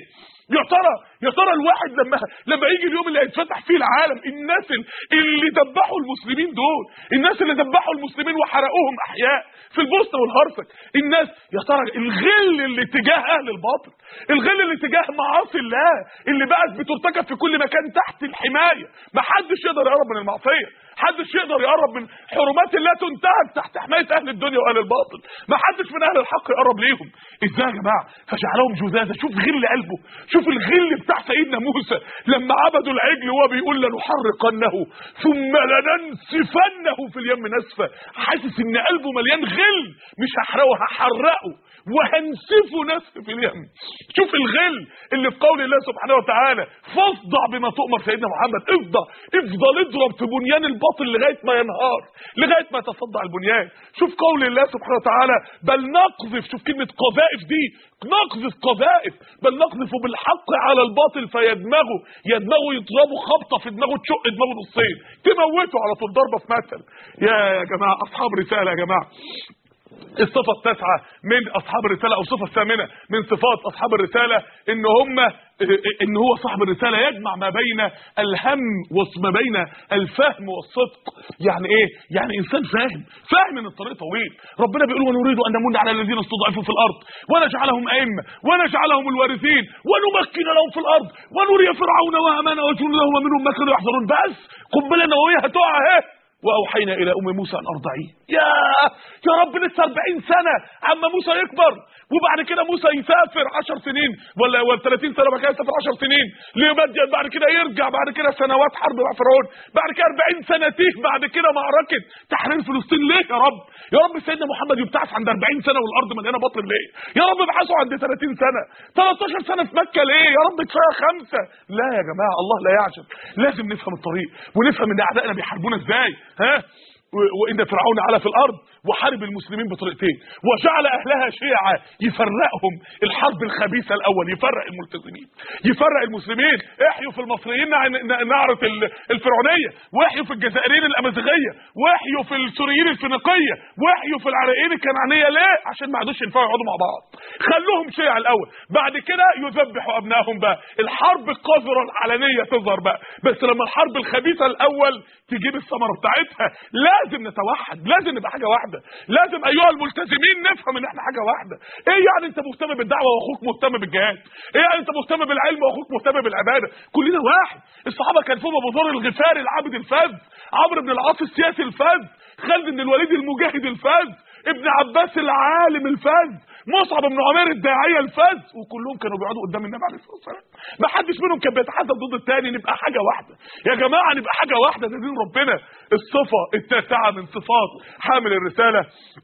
يا ترى يا ترى الواحد لما لما يجي اليوم اللي هيتفتح فيه العالم الناس اللي ذبحوا المسلمين دول الناس اللي ذبحوا المسلمين وحرقوهم احياء في البوسنه والهرسك الناس يا ترى الغل اللي تجاه اهل الباطل الغل اللي تجاه معاصي الله اللي بقت بترتكب في كل مكان تحت الحمايه ما حدش يقدر يقرب من المعصيه حدش يقدر يقرب من حرمات الله تنتهك تحت حمايه اهل الدنيا واهل الباطل ما حدش من اهل الحق يقرب ليهم ازاي يا جماعه فجعلهم جذاذا شوف غل قلبه شوف الغل بتاع سيدنا موسى لما عبدوا العجل وهو بيقول لنحرقنه ثم لننسفنه في اليم نسفا حاسس ان قلبه مليان غل مش هحرقه هحرقه وهنسفه نسف في اليم شوف الغل اللي في قول الله سبحانه وتعالى فاصدع بما تؤمر سيدنا محمد افضل افضل اضرب في بنيان الباطل لغايه ما ينهار لغايه ما يتصدع البنيان شوف قول الله سبحانه وتعالى بل نقذف شوف كلمه قذائف دي نقذف قذائف بل نقذف بالحق على الباطل فيدمغه يدمغه يضربه خبطه في دماغه تشق دماغه نصين تموته على طول ضربه في مثل يا يا جماعه اصحاب رساله يا جماعه الصفة التاسعة من أصحاب الرسالة أو الصفة الثامنة من صفات أصحاب الرسالة إن هم إن هو صاحب الرسالة يجمع ما بين الهم وما بين الفهم والصدق يعني إيه؟ يعني إنسان فاهم فاهم إن الطريق طويل ربنا بيقول ونريد أن نمن على الذين استضعفوا في الأرض ونجعلهم أئمة ونجعلهم الوارثين ونمكن لهم في الأرض ونري فرعون وهامان وجنودهما منهم ما كانوا يحذرون بس قنبلة نووية هتقع أهي واوحينا الى ام موسى ان ارضعيه يا يا رب لسه 40 سنه عما موسى يكبر وبعد كده موسى يسافر 10 سنين ولا ولا 30 سنه بعد كده يسافر 10 سنين لمدين بعد كده يرجع بعد كده سنوات حرب مع فرعون بعد كده 40 سنه تيه بعد كده معركه تحرير فلسطين ليه يا رب يا رب سيدنا محمد يبتعث عند 40 سنه والارض مليانه باطل ليه يا رب ابعثه عند 30 سنه 13 سنه في مكه ليه يا رب كفايه خمسه لا يا جماعه الله لا يعجب لازم نفهم الطريق ونفهم ان اعدائنا بيحاربونا ازاي ها وان فرعون علا في الارض وحارب المسلمين بطريقتين وجعل اهلها شيعا يفرقهم الحرب الخبيثه الاول يفرق الملتزمين يفرق المسلمين احيوا في المصريين نعره الفرعونيه واحيوا في الجزائريين الامازيغيه واحيوا في السوريين الفينيقيه واحيوا في العراقيين الكنعانيه ليه عشان ما عادوش ينفعوا يقعدوا مع بعض خلوهم شيعا الاول بعد كده يذبحوا ابنائهم بقى الحرب القذره العلنيه تظهر بقى بس لما الحرب الخبيثه الاول تجيب الثمره بتاعتها لازم نتوحد لازم نبقى حاجه واحده لازم ايها الملتزمين نفهم ان احنا حاجه واحده ايه يعني انت مهتم بالدعوه واخوك مهتم بالجهاد ايه يعني انت مهتم بالعلم واخوك مهتم بالعباده كلنا واحد الصحابه كان فيهم ابو ذر الغفاري العابد الفذ عمرو بن العاص السياسي الفذ خالد بن الوليد المجاهد الفذ ابن عباس العالم الفذ مصعب بن عمير الداعيه الفذ وكلهم كانوا بيقعدوا قدام النبي عليه الصلاه والسلام ما حدش منهم كان بيتحدث ضد الثاني نبقى حاجه واحده يا جماعه نبقى حاجه واحده ده دين ربنا الصفه التاسعه من صفات حامل الرساله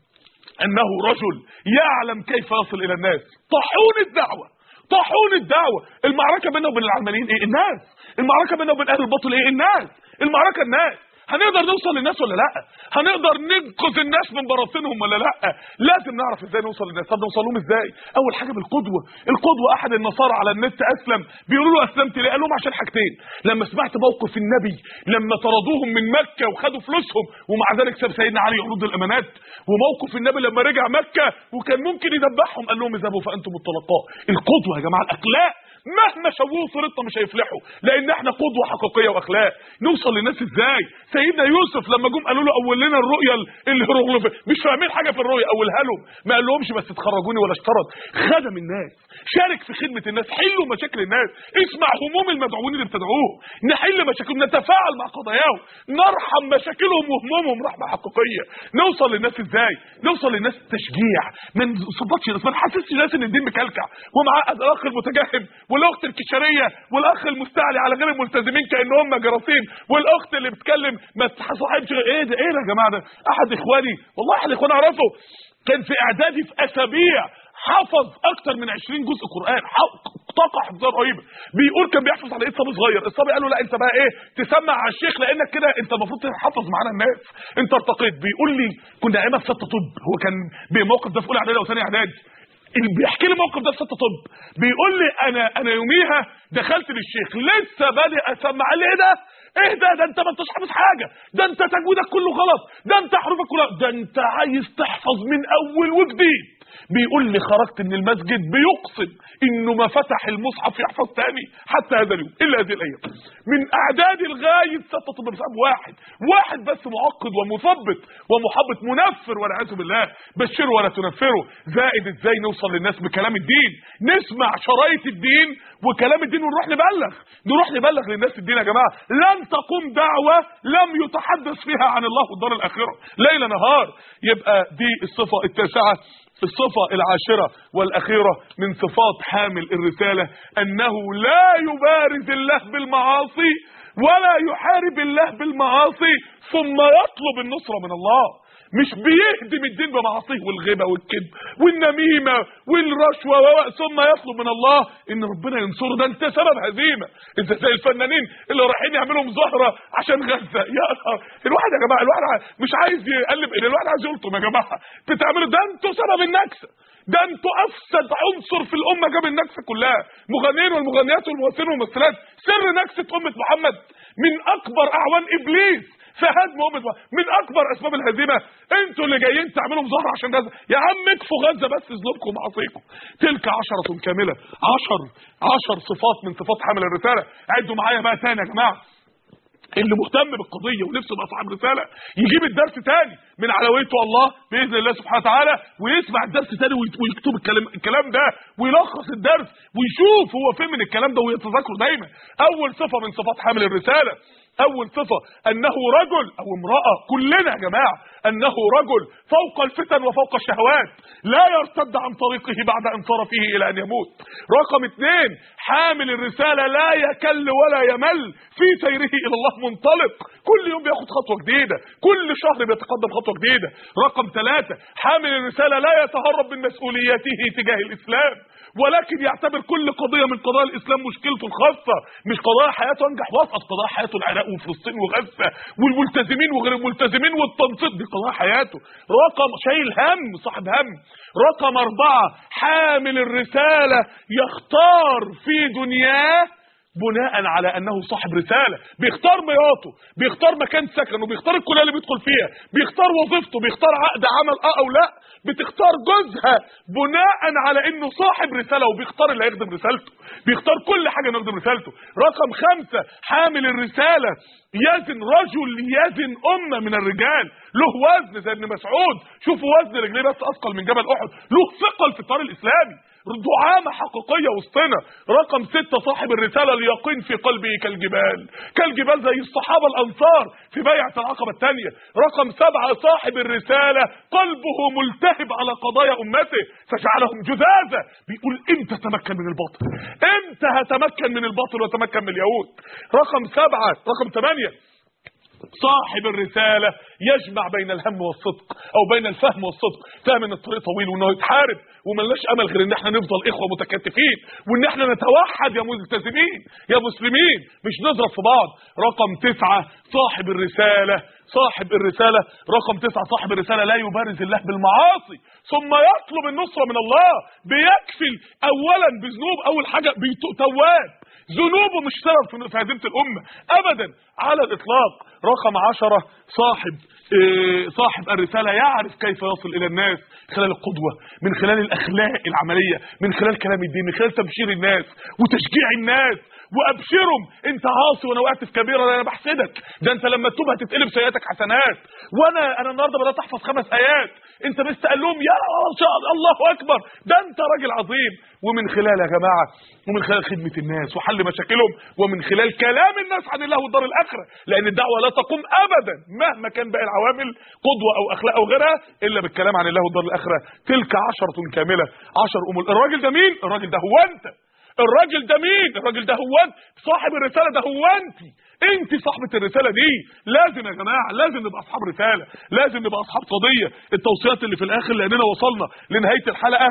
انه رجل يعلم كيف يصل الى الناس طاحون الدعوه طاحون الدعوه المعركه بيننا وبين العلمانيين ايه الناس المعركه بيننا وبين اهل الباطل ايه الناس المعركه الناس هنقدر نوصل للناس ولا لا هنقدر ننقذ الناس من براثنهم ولا لا لازم نعرف ازاي نوصل للناس طب نوصل لهم ازاي اول حاجه بالقدوه القدوه احد النصارى على النت اسلم بيقولوا له اسلمت ليه قال لهم عشان حاجتين لما سمعت موقف النبي لما طردوهم من مكه وخدوا فلوسهم ومع ذلك ساب سيدنا علي يرد الامانات وموقف النبي لما رجع مكه وكان ممكن يذبحهم قال لهم اذهبوا فانتم الطلقاء القدوه يا جماعه الاخلاق مهما شوهوا صورتنا مش هيفلحوا لان احنا قدوه حقيقيه واخلاق نوصل للناس ازاي سيدنا يوسف لما جم قالوا له اول لنا الرؤيا الهيروغليفيه مش فاهمين حاجه في الرؤيا اولها لهم ما قال لهمش بس تخرجوني ولا اشترط خدم الناس شارك في خدمه الناس حلوا مشاكل الناس اسمع هموم المدعوين اللي بتدعوهم نحل مشاكلهم نتفاعل مع قضاياهم نرحم مشاكلهم وهمومهم رحمه حقيقيه نوصل للناس ازاي نوصل للناس تشجيع ما نظبطش الناس ما نحسسش الناس ان الدين مكلكع ومعقد الاخ المتجهم والاخت الكشريه والاخ المستعلي على غير الملتزمين كانهم جراثيم والاخت اللي بتتكلم ما تصاحبش ايه ده ايه ده يا جماعه ده احد اخواني والله احد اخواني اعرفه كان في اعدادي في اسابيع حفظ اكتر من 20 جزء قران طاقه حفظها رهيبه بيقول كان بيحفظ على ايد صبي صغير الصبي قال له لا انت بقى ايه تسمع على الشيخ لانك كده انت المفروض تحفظ معانا الناس انت ارتقيت بيقول لي كنا ايامها في سته طب هو كان بموقف ده في اولى اعدادي او ثانيه اعدادي اللي بيحكي لي الموقف ده في سته طب بيقول لي انا انا يوميها دخلت للشيخ لسه بادئ اسمع قال لي ايه ده ايه ده ده انت ما انتش حافظ حاجه ده انت تجويدك كله غلط ده انت حروفك كلها ده انت عايز تحفظ من اول وجديد بيقول لي خرجت من المسجد بيقسم انه ما فتح المصحف يحفظ تاني حتى هذا اليوم الا هذه الايام من اعدادي لغايه سته طب بسبب واحد واحد بس معقد ومثبط ومحبط منفر والعياذ بالله بشره ولا تنفره زائد ازاي نوصل للناس بكلام الدين نسمع شرايط الدين وكلام الدين ونروح نبلغ نروح نبلغ للناس الدين يا جماعه لن تقوم دعوه لم يتحدث فيها عن الله والدار الاخره ليل نهار يبقى دي الصفه التاسعه الصفة العاشرة والأخيرة من صفات حامل الرسالة أنه لا يبارز الله بالمعاصي ولا يحارب الله بالمعاصي ثم يطلب النصرة من الله مش بيهدم الدين بمعاصيه والغيبة والكذب والنميمة والرشوة و- ثم يطلب من الله ان ربنا ينصره ده انت سبب هزيمة انت زي الفنانين اللي رايحين يعملوا مظاهرة عشان غزة يا نهار. الواحد يا جماعة الواحد ع- مش عايز يقلب إيه، الواحد عايز يلطم يا جماعة بتعملوا ده انتوا سبب النكسة ده انتوا افسد عنصر في الامه جاب النكسه كلها مغنيين والمغنيات والممثلين والممثلات سر نكسه امه محمد من اكبر اعوان ابليس في هدم امه محمد. من اكبر اسباب الهزيمه انتوا اللي جايين تعملوا مظاهره عشان غزه يا عم اكفوا غزه بس ذنوبكم ومعاصيكم تلك عشره كامله عشر عشر صفات من صفات حامل الرساله عدوا معايا بقى تاني يا جماعه اللي مهتم بالقضيه ونفسه يبقى صاحب رساله يجيب الدرس تاني من علويته الله باذن الله سبحانه وتعالى ويسمع الدرس تاني ويت- ويكتب الكلام الكلام ده ويلخص الدرس ويشوف هو فين من الكلام ده ويتذكره دايما اول صفه من صفات حامل الرساله اول صفه انه رجل او امراه كلنا يا جماعه انه رجل فوق الفتن وفوق الشهوات لا يرتد عن طريقه بعد ان صار فيه الى ان يموت رقم اثنين حامل الرساله لا يكل ولا يمل في سيره الى الله منطلق كل يوم بياخد خطوه جديده كل شهر بيتقدم خطوه جديده رقم ثلاثة حامل الرساله لا يتهرب من مسؤولياته تجاه الاسلام ولكن يعتبر كل قضيه من قضايا الاسلام مشكلته الخاصه مش قضايا حياته انجح وسط قضايا حياته العراق وفلسطين وغزه والملتزمين وغير الملتزمين والتنصيت دي قضايا حياته رقم شايل هم صاحب هم رقم أربعة حامل الرسالة يختار في دنياه بناء على انه صاحب رساله بيختار ميراته بيختار مكان سكنه بيختار الكليه اللي بيدخل فيها بيختار وظيفته بيختار عقد عمل اه او لا بتختار جوزها بناء على انه صاحب رساله وبيختار اللي هيخدم رسالته بيختار كل حاجه انه يخدم رسالته رقم خمسة حامل الرساله يزن رجل يزن امه من الرجال له وزن زي ابن مسعود شوفوا وزن رجليه بس اثقل من جبل احد له ثقل في الطريق الاسلامي دعامة حقيقية وسطنا رقم ستة صاحب الرسالة اليقين في قلبه كالجبال كالجبال زي الصحابة الأنصار في بيعة العقبة الثانية رقم سبعة صاحب الرسالة قلبه ملتهب على قضايا أمته فجعلهم جذاذة بيقول امتى تمكن من الباطل امتى هتمكن من الباطل وتمكن من اليهود رقم سبعة رقم ثمانية صاحب الرسالة يجمع بين الهم والصدق او بين الفهم والصدق فاهم ان الطريق طويل وانه يتحارب وملناش امل غير ان احنا نفضل اخوة متكاتفين وان احنا نتوحد يا ملتزمين يا مسلمين مش نضرب في بعض رقم تسعة صاحب الرسالة صاحب الرسالة رقم تسعة صاحب الرسالة لا يبارز الله بالمعاصي ثم يطلب النصرة من الله بيكفل اولا بذنوب اول حاجة بيتواب ذنوبه مش سبب في- في هزيمه الامه ابدا على الاطلاق رقم عشرة صاحب إيه، صاحب الرساله يعرف كيف يصل الى الناس خلال القدوه من خلال الاخلاق العمليه من خلال كلام الدين من خلال تبشير الناس وتشجيع الناس وابشرهم انت عاصي وانا وقعت في كبيره انا بحسدك ده انت لما تتوب هتتقلب سيئاتك حسنات وانا انا النهارده بدات احفظ خمس ايات انت بس تقول لهم يا شاء الله اكبر ده انت راجل عظيم ومن خلال يا جماعه ومن خلال خدمه الناس وحل مشاكلهم ومن خلال كلام الناس عن الله والدار الاخره لان الدعوه لا تقوم ابدا مهما كان باقي العوامل قدوه او اخلاق او غيرها الا بالكلام عن الله والدار الاخره تلك عشره كامله عشر امور الراجل ده مين الراجل ده هو انت الراجل ده مين الراجل ده هو انت صاحب الرساله ده هو انت انت صاحبه الرساله دي لازم يا جماعه لازم نبقى اصحاب رساله لازم نبقى اصحاب قضيه التوصيات اللي في الاخر لاننا وصلنا لنهايه الحلقه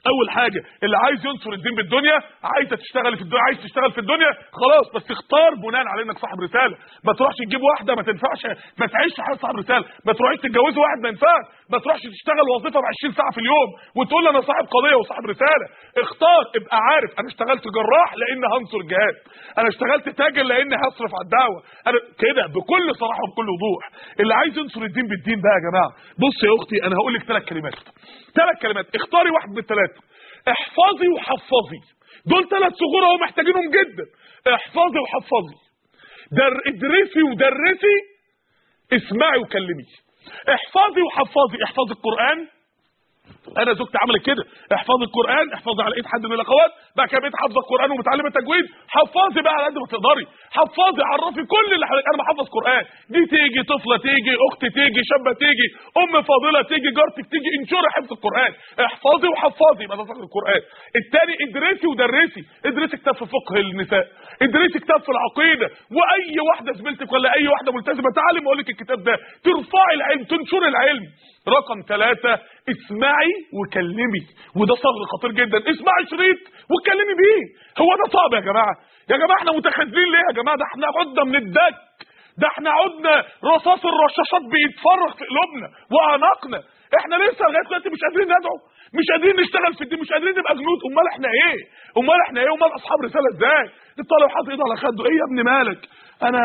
اول حاجه اللي عايز ينصر الدين بالدنيا عايزه تشتغل في الدنيا عايز تشتغل في الدنيا خلاص بس اختار بناء على انك صاحب رساله ما تروحش تجيب واحده ما تنفعش ما تعيش حياه صاحب رساله ما تروحش تتجوز واحد ما ينفعش ما تروحش تشتغل وظيفه ب 20 ساعه في اليوم وتقول لي انا صاحب قضيه وصاحب رساله اختار ابقى عارف انا اشتغلت جراح لان هنصر الجهاد انا اشتغلت تاجر لان هصرف على الدعوه انا كده بكل صراحه وبكل وضوح اللي عايز ينصر الدين بالدين بقى يا جماعه بص يا اختي انا هقول لك ثلاث كلمات ثلاث كلمات اختاري واحد من الثلاثه احفظي وحفظي دول ثلاث صغور اهو محتاجينهم جدا احفظي وحفظي در ادرسي ودرسي اسمعي وكلمي احفظي وحفظي احفظي القران انا زوجتي عملت كده احفظي القران احفظي على ايد حد من الاخوات بقى كده بقيت حافظه القران ومتعلمه تجويد حفظي بقى على قد ما تقدري حفظي عرفي كل اللي حواليك انا بحفظ قران دي تيجي طفله تيجي اخت تيجي شابه تيجي ام فاضله تيجي جارتك تيجي انشري حفظ القران احفظي وحفظي يبقى ده صغر القران الثاني ادرسي ودرسي ادرسي كتاب في فقه النساء ادرسي كتاب في العقيده واي واحده زميلتك ولا اي واحده ملتزمه تعالي اقول لك الكتاب ده ترفعي العلم تنشري العلم رقم ثلاثة اسمعي وكلمي وده صغر خطير جدا اسمعي شريط واتكلمي بيه هو ده صعب يا جماعة يا جماعة احنا متخاذلين ليه يا جماعة ده احنا عدنا من الدك ده احنا عدنا رصاص الرشاشات بيتفرغ في قلوبنا واعناقنا احنا لسه لغايه دلوقتي مش قادرين ندعو مش قادرين نشتغل في الدين مش قادرين نبقى جنود امال احنا ايه امال احنا ايه امال اصحاب رساله ازاي الطالب حاطط ايده على خده ايه يا ابني مالك انا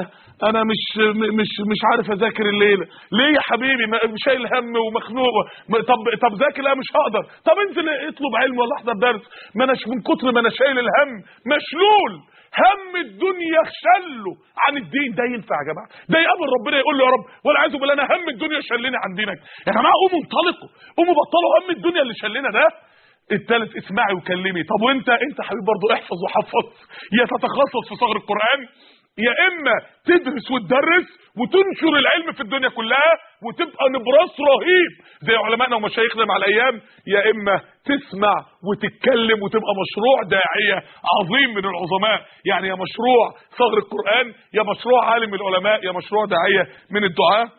انا مش مش مش عارف اذاكر الليله ليه يا حبيبي مش شايل هم ومخنوق طب طب ذاكر لا مش هقدر طب انزل اطلب علم ولا احضر درس ما انا من كتر ما انا شايل الهم مشلول هم الدنيا خشله عن الدين ده ينفع يا جماعه ده يقابل ربنا يقول له يا رب ولا عايز بالله انا هم الدنيا شلني عن دينك يا جماعه قوموا انطلقوا قوموا بطلوا هم الدنيا اللي شلنا ده الثالث اسمعي وكلمي طب وانت انت حبيبي برضه احفظ وحفظ يا تتخصص في صغر القران يا اما تدرس وتدرس وتنشر العلم في الدنيا كلها وتبقى نبراس رهيب زي علمائنا ومشايخنا مع الايام يا اما تسمع وتتكلم وتبقى مشروع داعيه عظيم من العظماء يعني يا مشروع صغر القران يا مشروع عالم من العلماء يا مشروع داعيه من الدعاه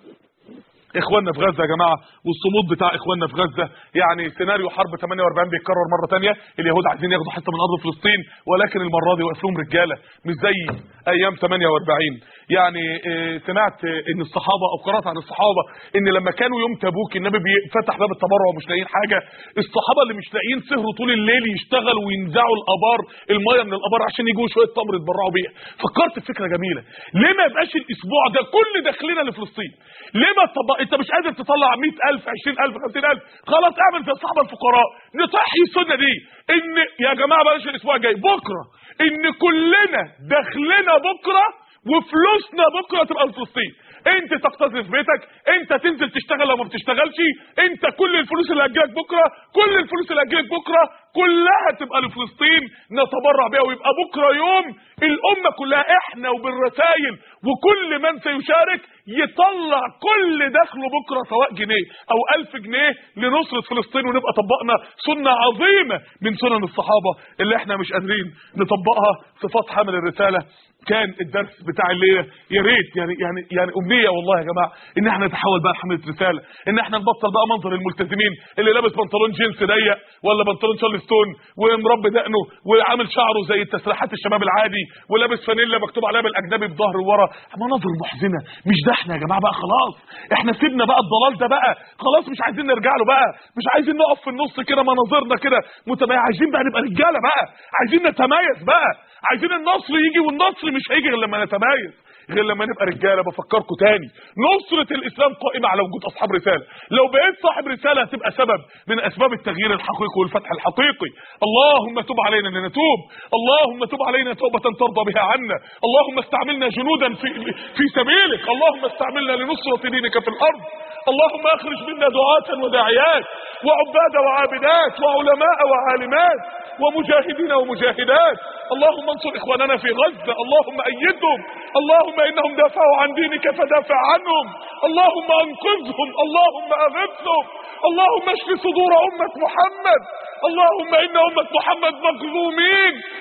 اخواننا في غزه يا جماعه والصمود بتاع اخواننا في غزه يعني سيناريو حرب 48 بيتكرر مره ثانيه اليهود عايزين ياخدوا حته من ارض فلسطين ولكن المره دي واقف لهم رجاله مش زي ايام 48 يعني اه سمعت ان الصحابه او قرات عن الصحابه ان لما كانوا يوم تبوك النبي فتح باب التبرع ومش لاقيين حاجه الصحابه اللي مش لاقيين سهروا طول الليل يشتغلوا وينزعوا الابار الميه من الابار عشان يجيبوا شويه تمر يتبرعوا بيها فكرت في فكره جميله ليه ما يبقاش الاسبوع ده كل دخلنا لفلسطين ليه ما طب انت مش قادر تطلع 100000 20000 50000 خلاص اعمل زي الصحابه الفقراء نصحي السنه دي ان يا جماعه بلاش الاسبوع الجاي بكره ان كلنا دخلنا بكره وفلوسنا بكره تبقى لفلسطين انت تقتزف بيتك انت تنزل تشتغل لو ما بتشتغلش انت كل الفلوس اللي هتجيلك بكره كل الفلوس اللي هتجيلك بكره كلها تبقى لفلسطين نتبرع بيها ويبقى بكره يوم الامه كلها احنا وبالرسائل وكل من سيشارك يطلع كل دخله بكره سواء جنيه او ألف جنيه لنصره فلسطين ونبقى طبقنا سنه عظيمه من سنن الصحابه اللي احنا مش قادرين نطبقها صفات حمل الرساله كان الدرس بتاع الليله يا ريت يعني يعني يعني امنيه والله يا جماعه ان احنا نتحول بقى لحمله رساله ان احنا نبطل بقى منظر الملتزمين اللي لابس بنطلون جينز ضيق ولا بنطلون شارلستون ومربي دقنه وعامل شعره زي التسريحات الشباب العادي ولابس فانيلا مكتوب عليها بالاجنبي بظهر ورا مناظر محزنه مش ده احنا يا جماعه بقى خلاص احنا سيبنا بقى الضلال ده بقى خلاص مش عايزين نرجع له بقى مش عايزين نقف في النص كده مناظرنا كده متبايع عايزين بقى نبقى رجاله بقى عايزين نتميز بقى عايزين النصر يجي والنصر مش هيجي غير لما نتميز غير لما نبقى رجاله بفكركم تاني نصرة الاسلام قائمة على وجود اصحاب رسالة لو بقيت صاحب رسالة هتبقى سبب من اسباب التغيير الحقيقي والفتح الحقيقي اللهم تب علينا ان نتوب اللهم تب علينا توبة ترضى بها عنا اللهم استعملنا جنودا في في سبيلك اللهم استعملنا لنصرة دينك في الارض اللهم اخرج منا دعاة وداعيات وعباد وعابدات وعلماء وعالمات ومجاهدين ومجاهدات اللهم انصر اخواننا في غزة اللهم ايدهم اللهم انهم دافعوا عن دينك فدافع عنهم اللهم انقذهم اللهم اغثهم اللهم اشف صدور امة محمد اللهم ان امة محمد مظلومين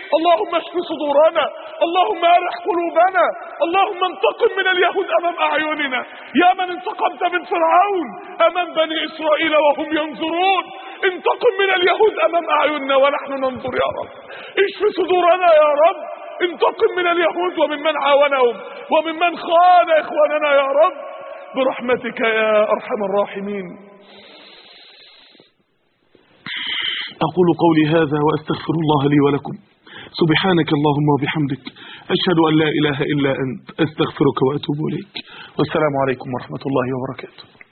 اللهم اشف صدورنا اللهم ارح قلوبنا اللهم انتقم من اليهود امام اعيننا يا من انتقمت من فرعون امام بني اسرائيل وهم ينظرون انتقم من اليهود امام اعيننا ونحن ننظر يا رب اشف صدورنا يا رب انتقم من اليهود وممن عاونهم وممن خان اخواننا يا رب برحمتك يا ارحم الراحمين أقول قولي هذا وأستغفر الله لي ولكم سبحانك اللهم وبحمدك أشهد أن لا إله إلا أنت أستغفرك وأتوب إليك والسلام عليكم ورحمة الله وبركاته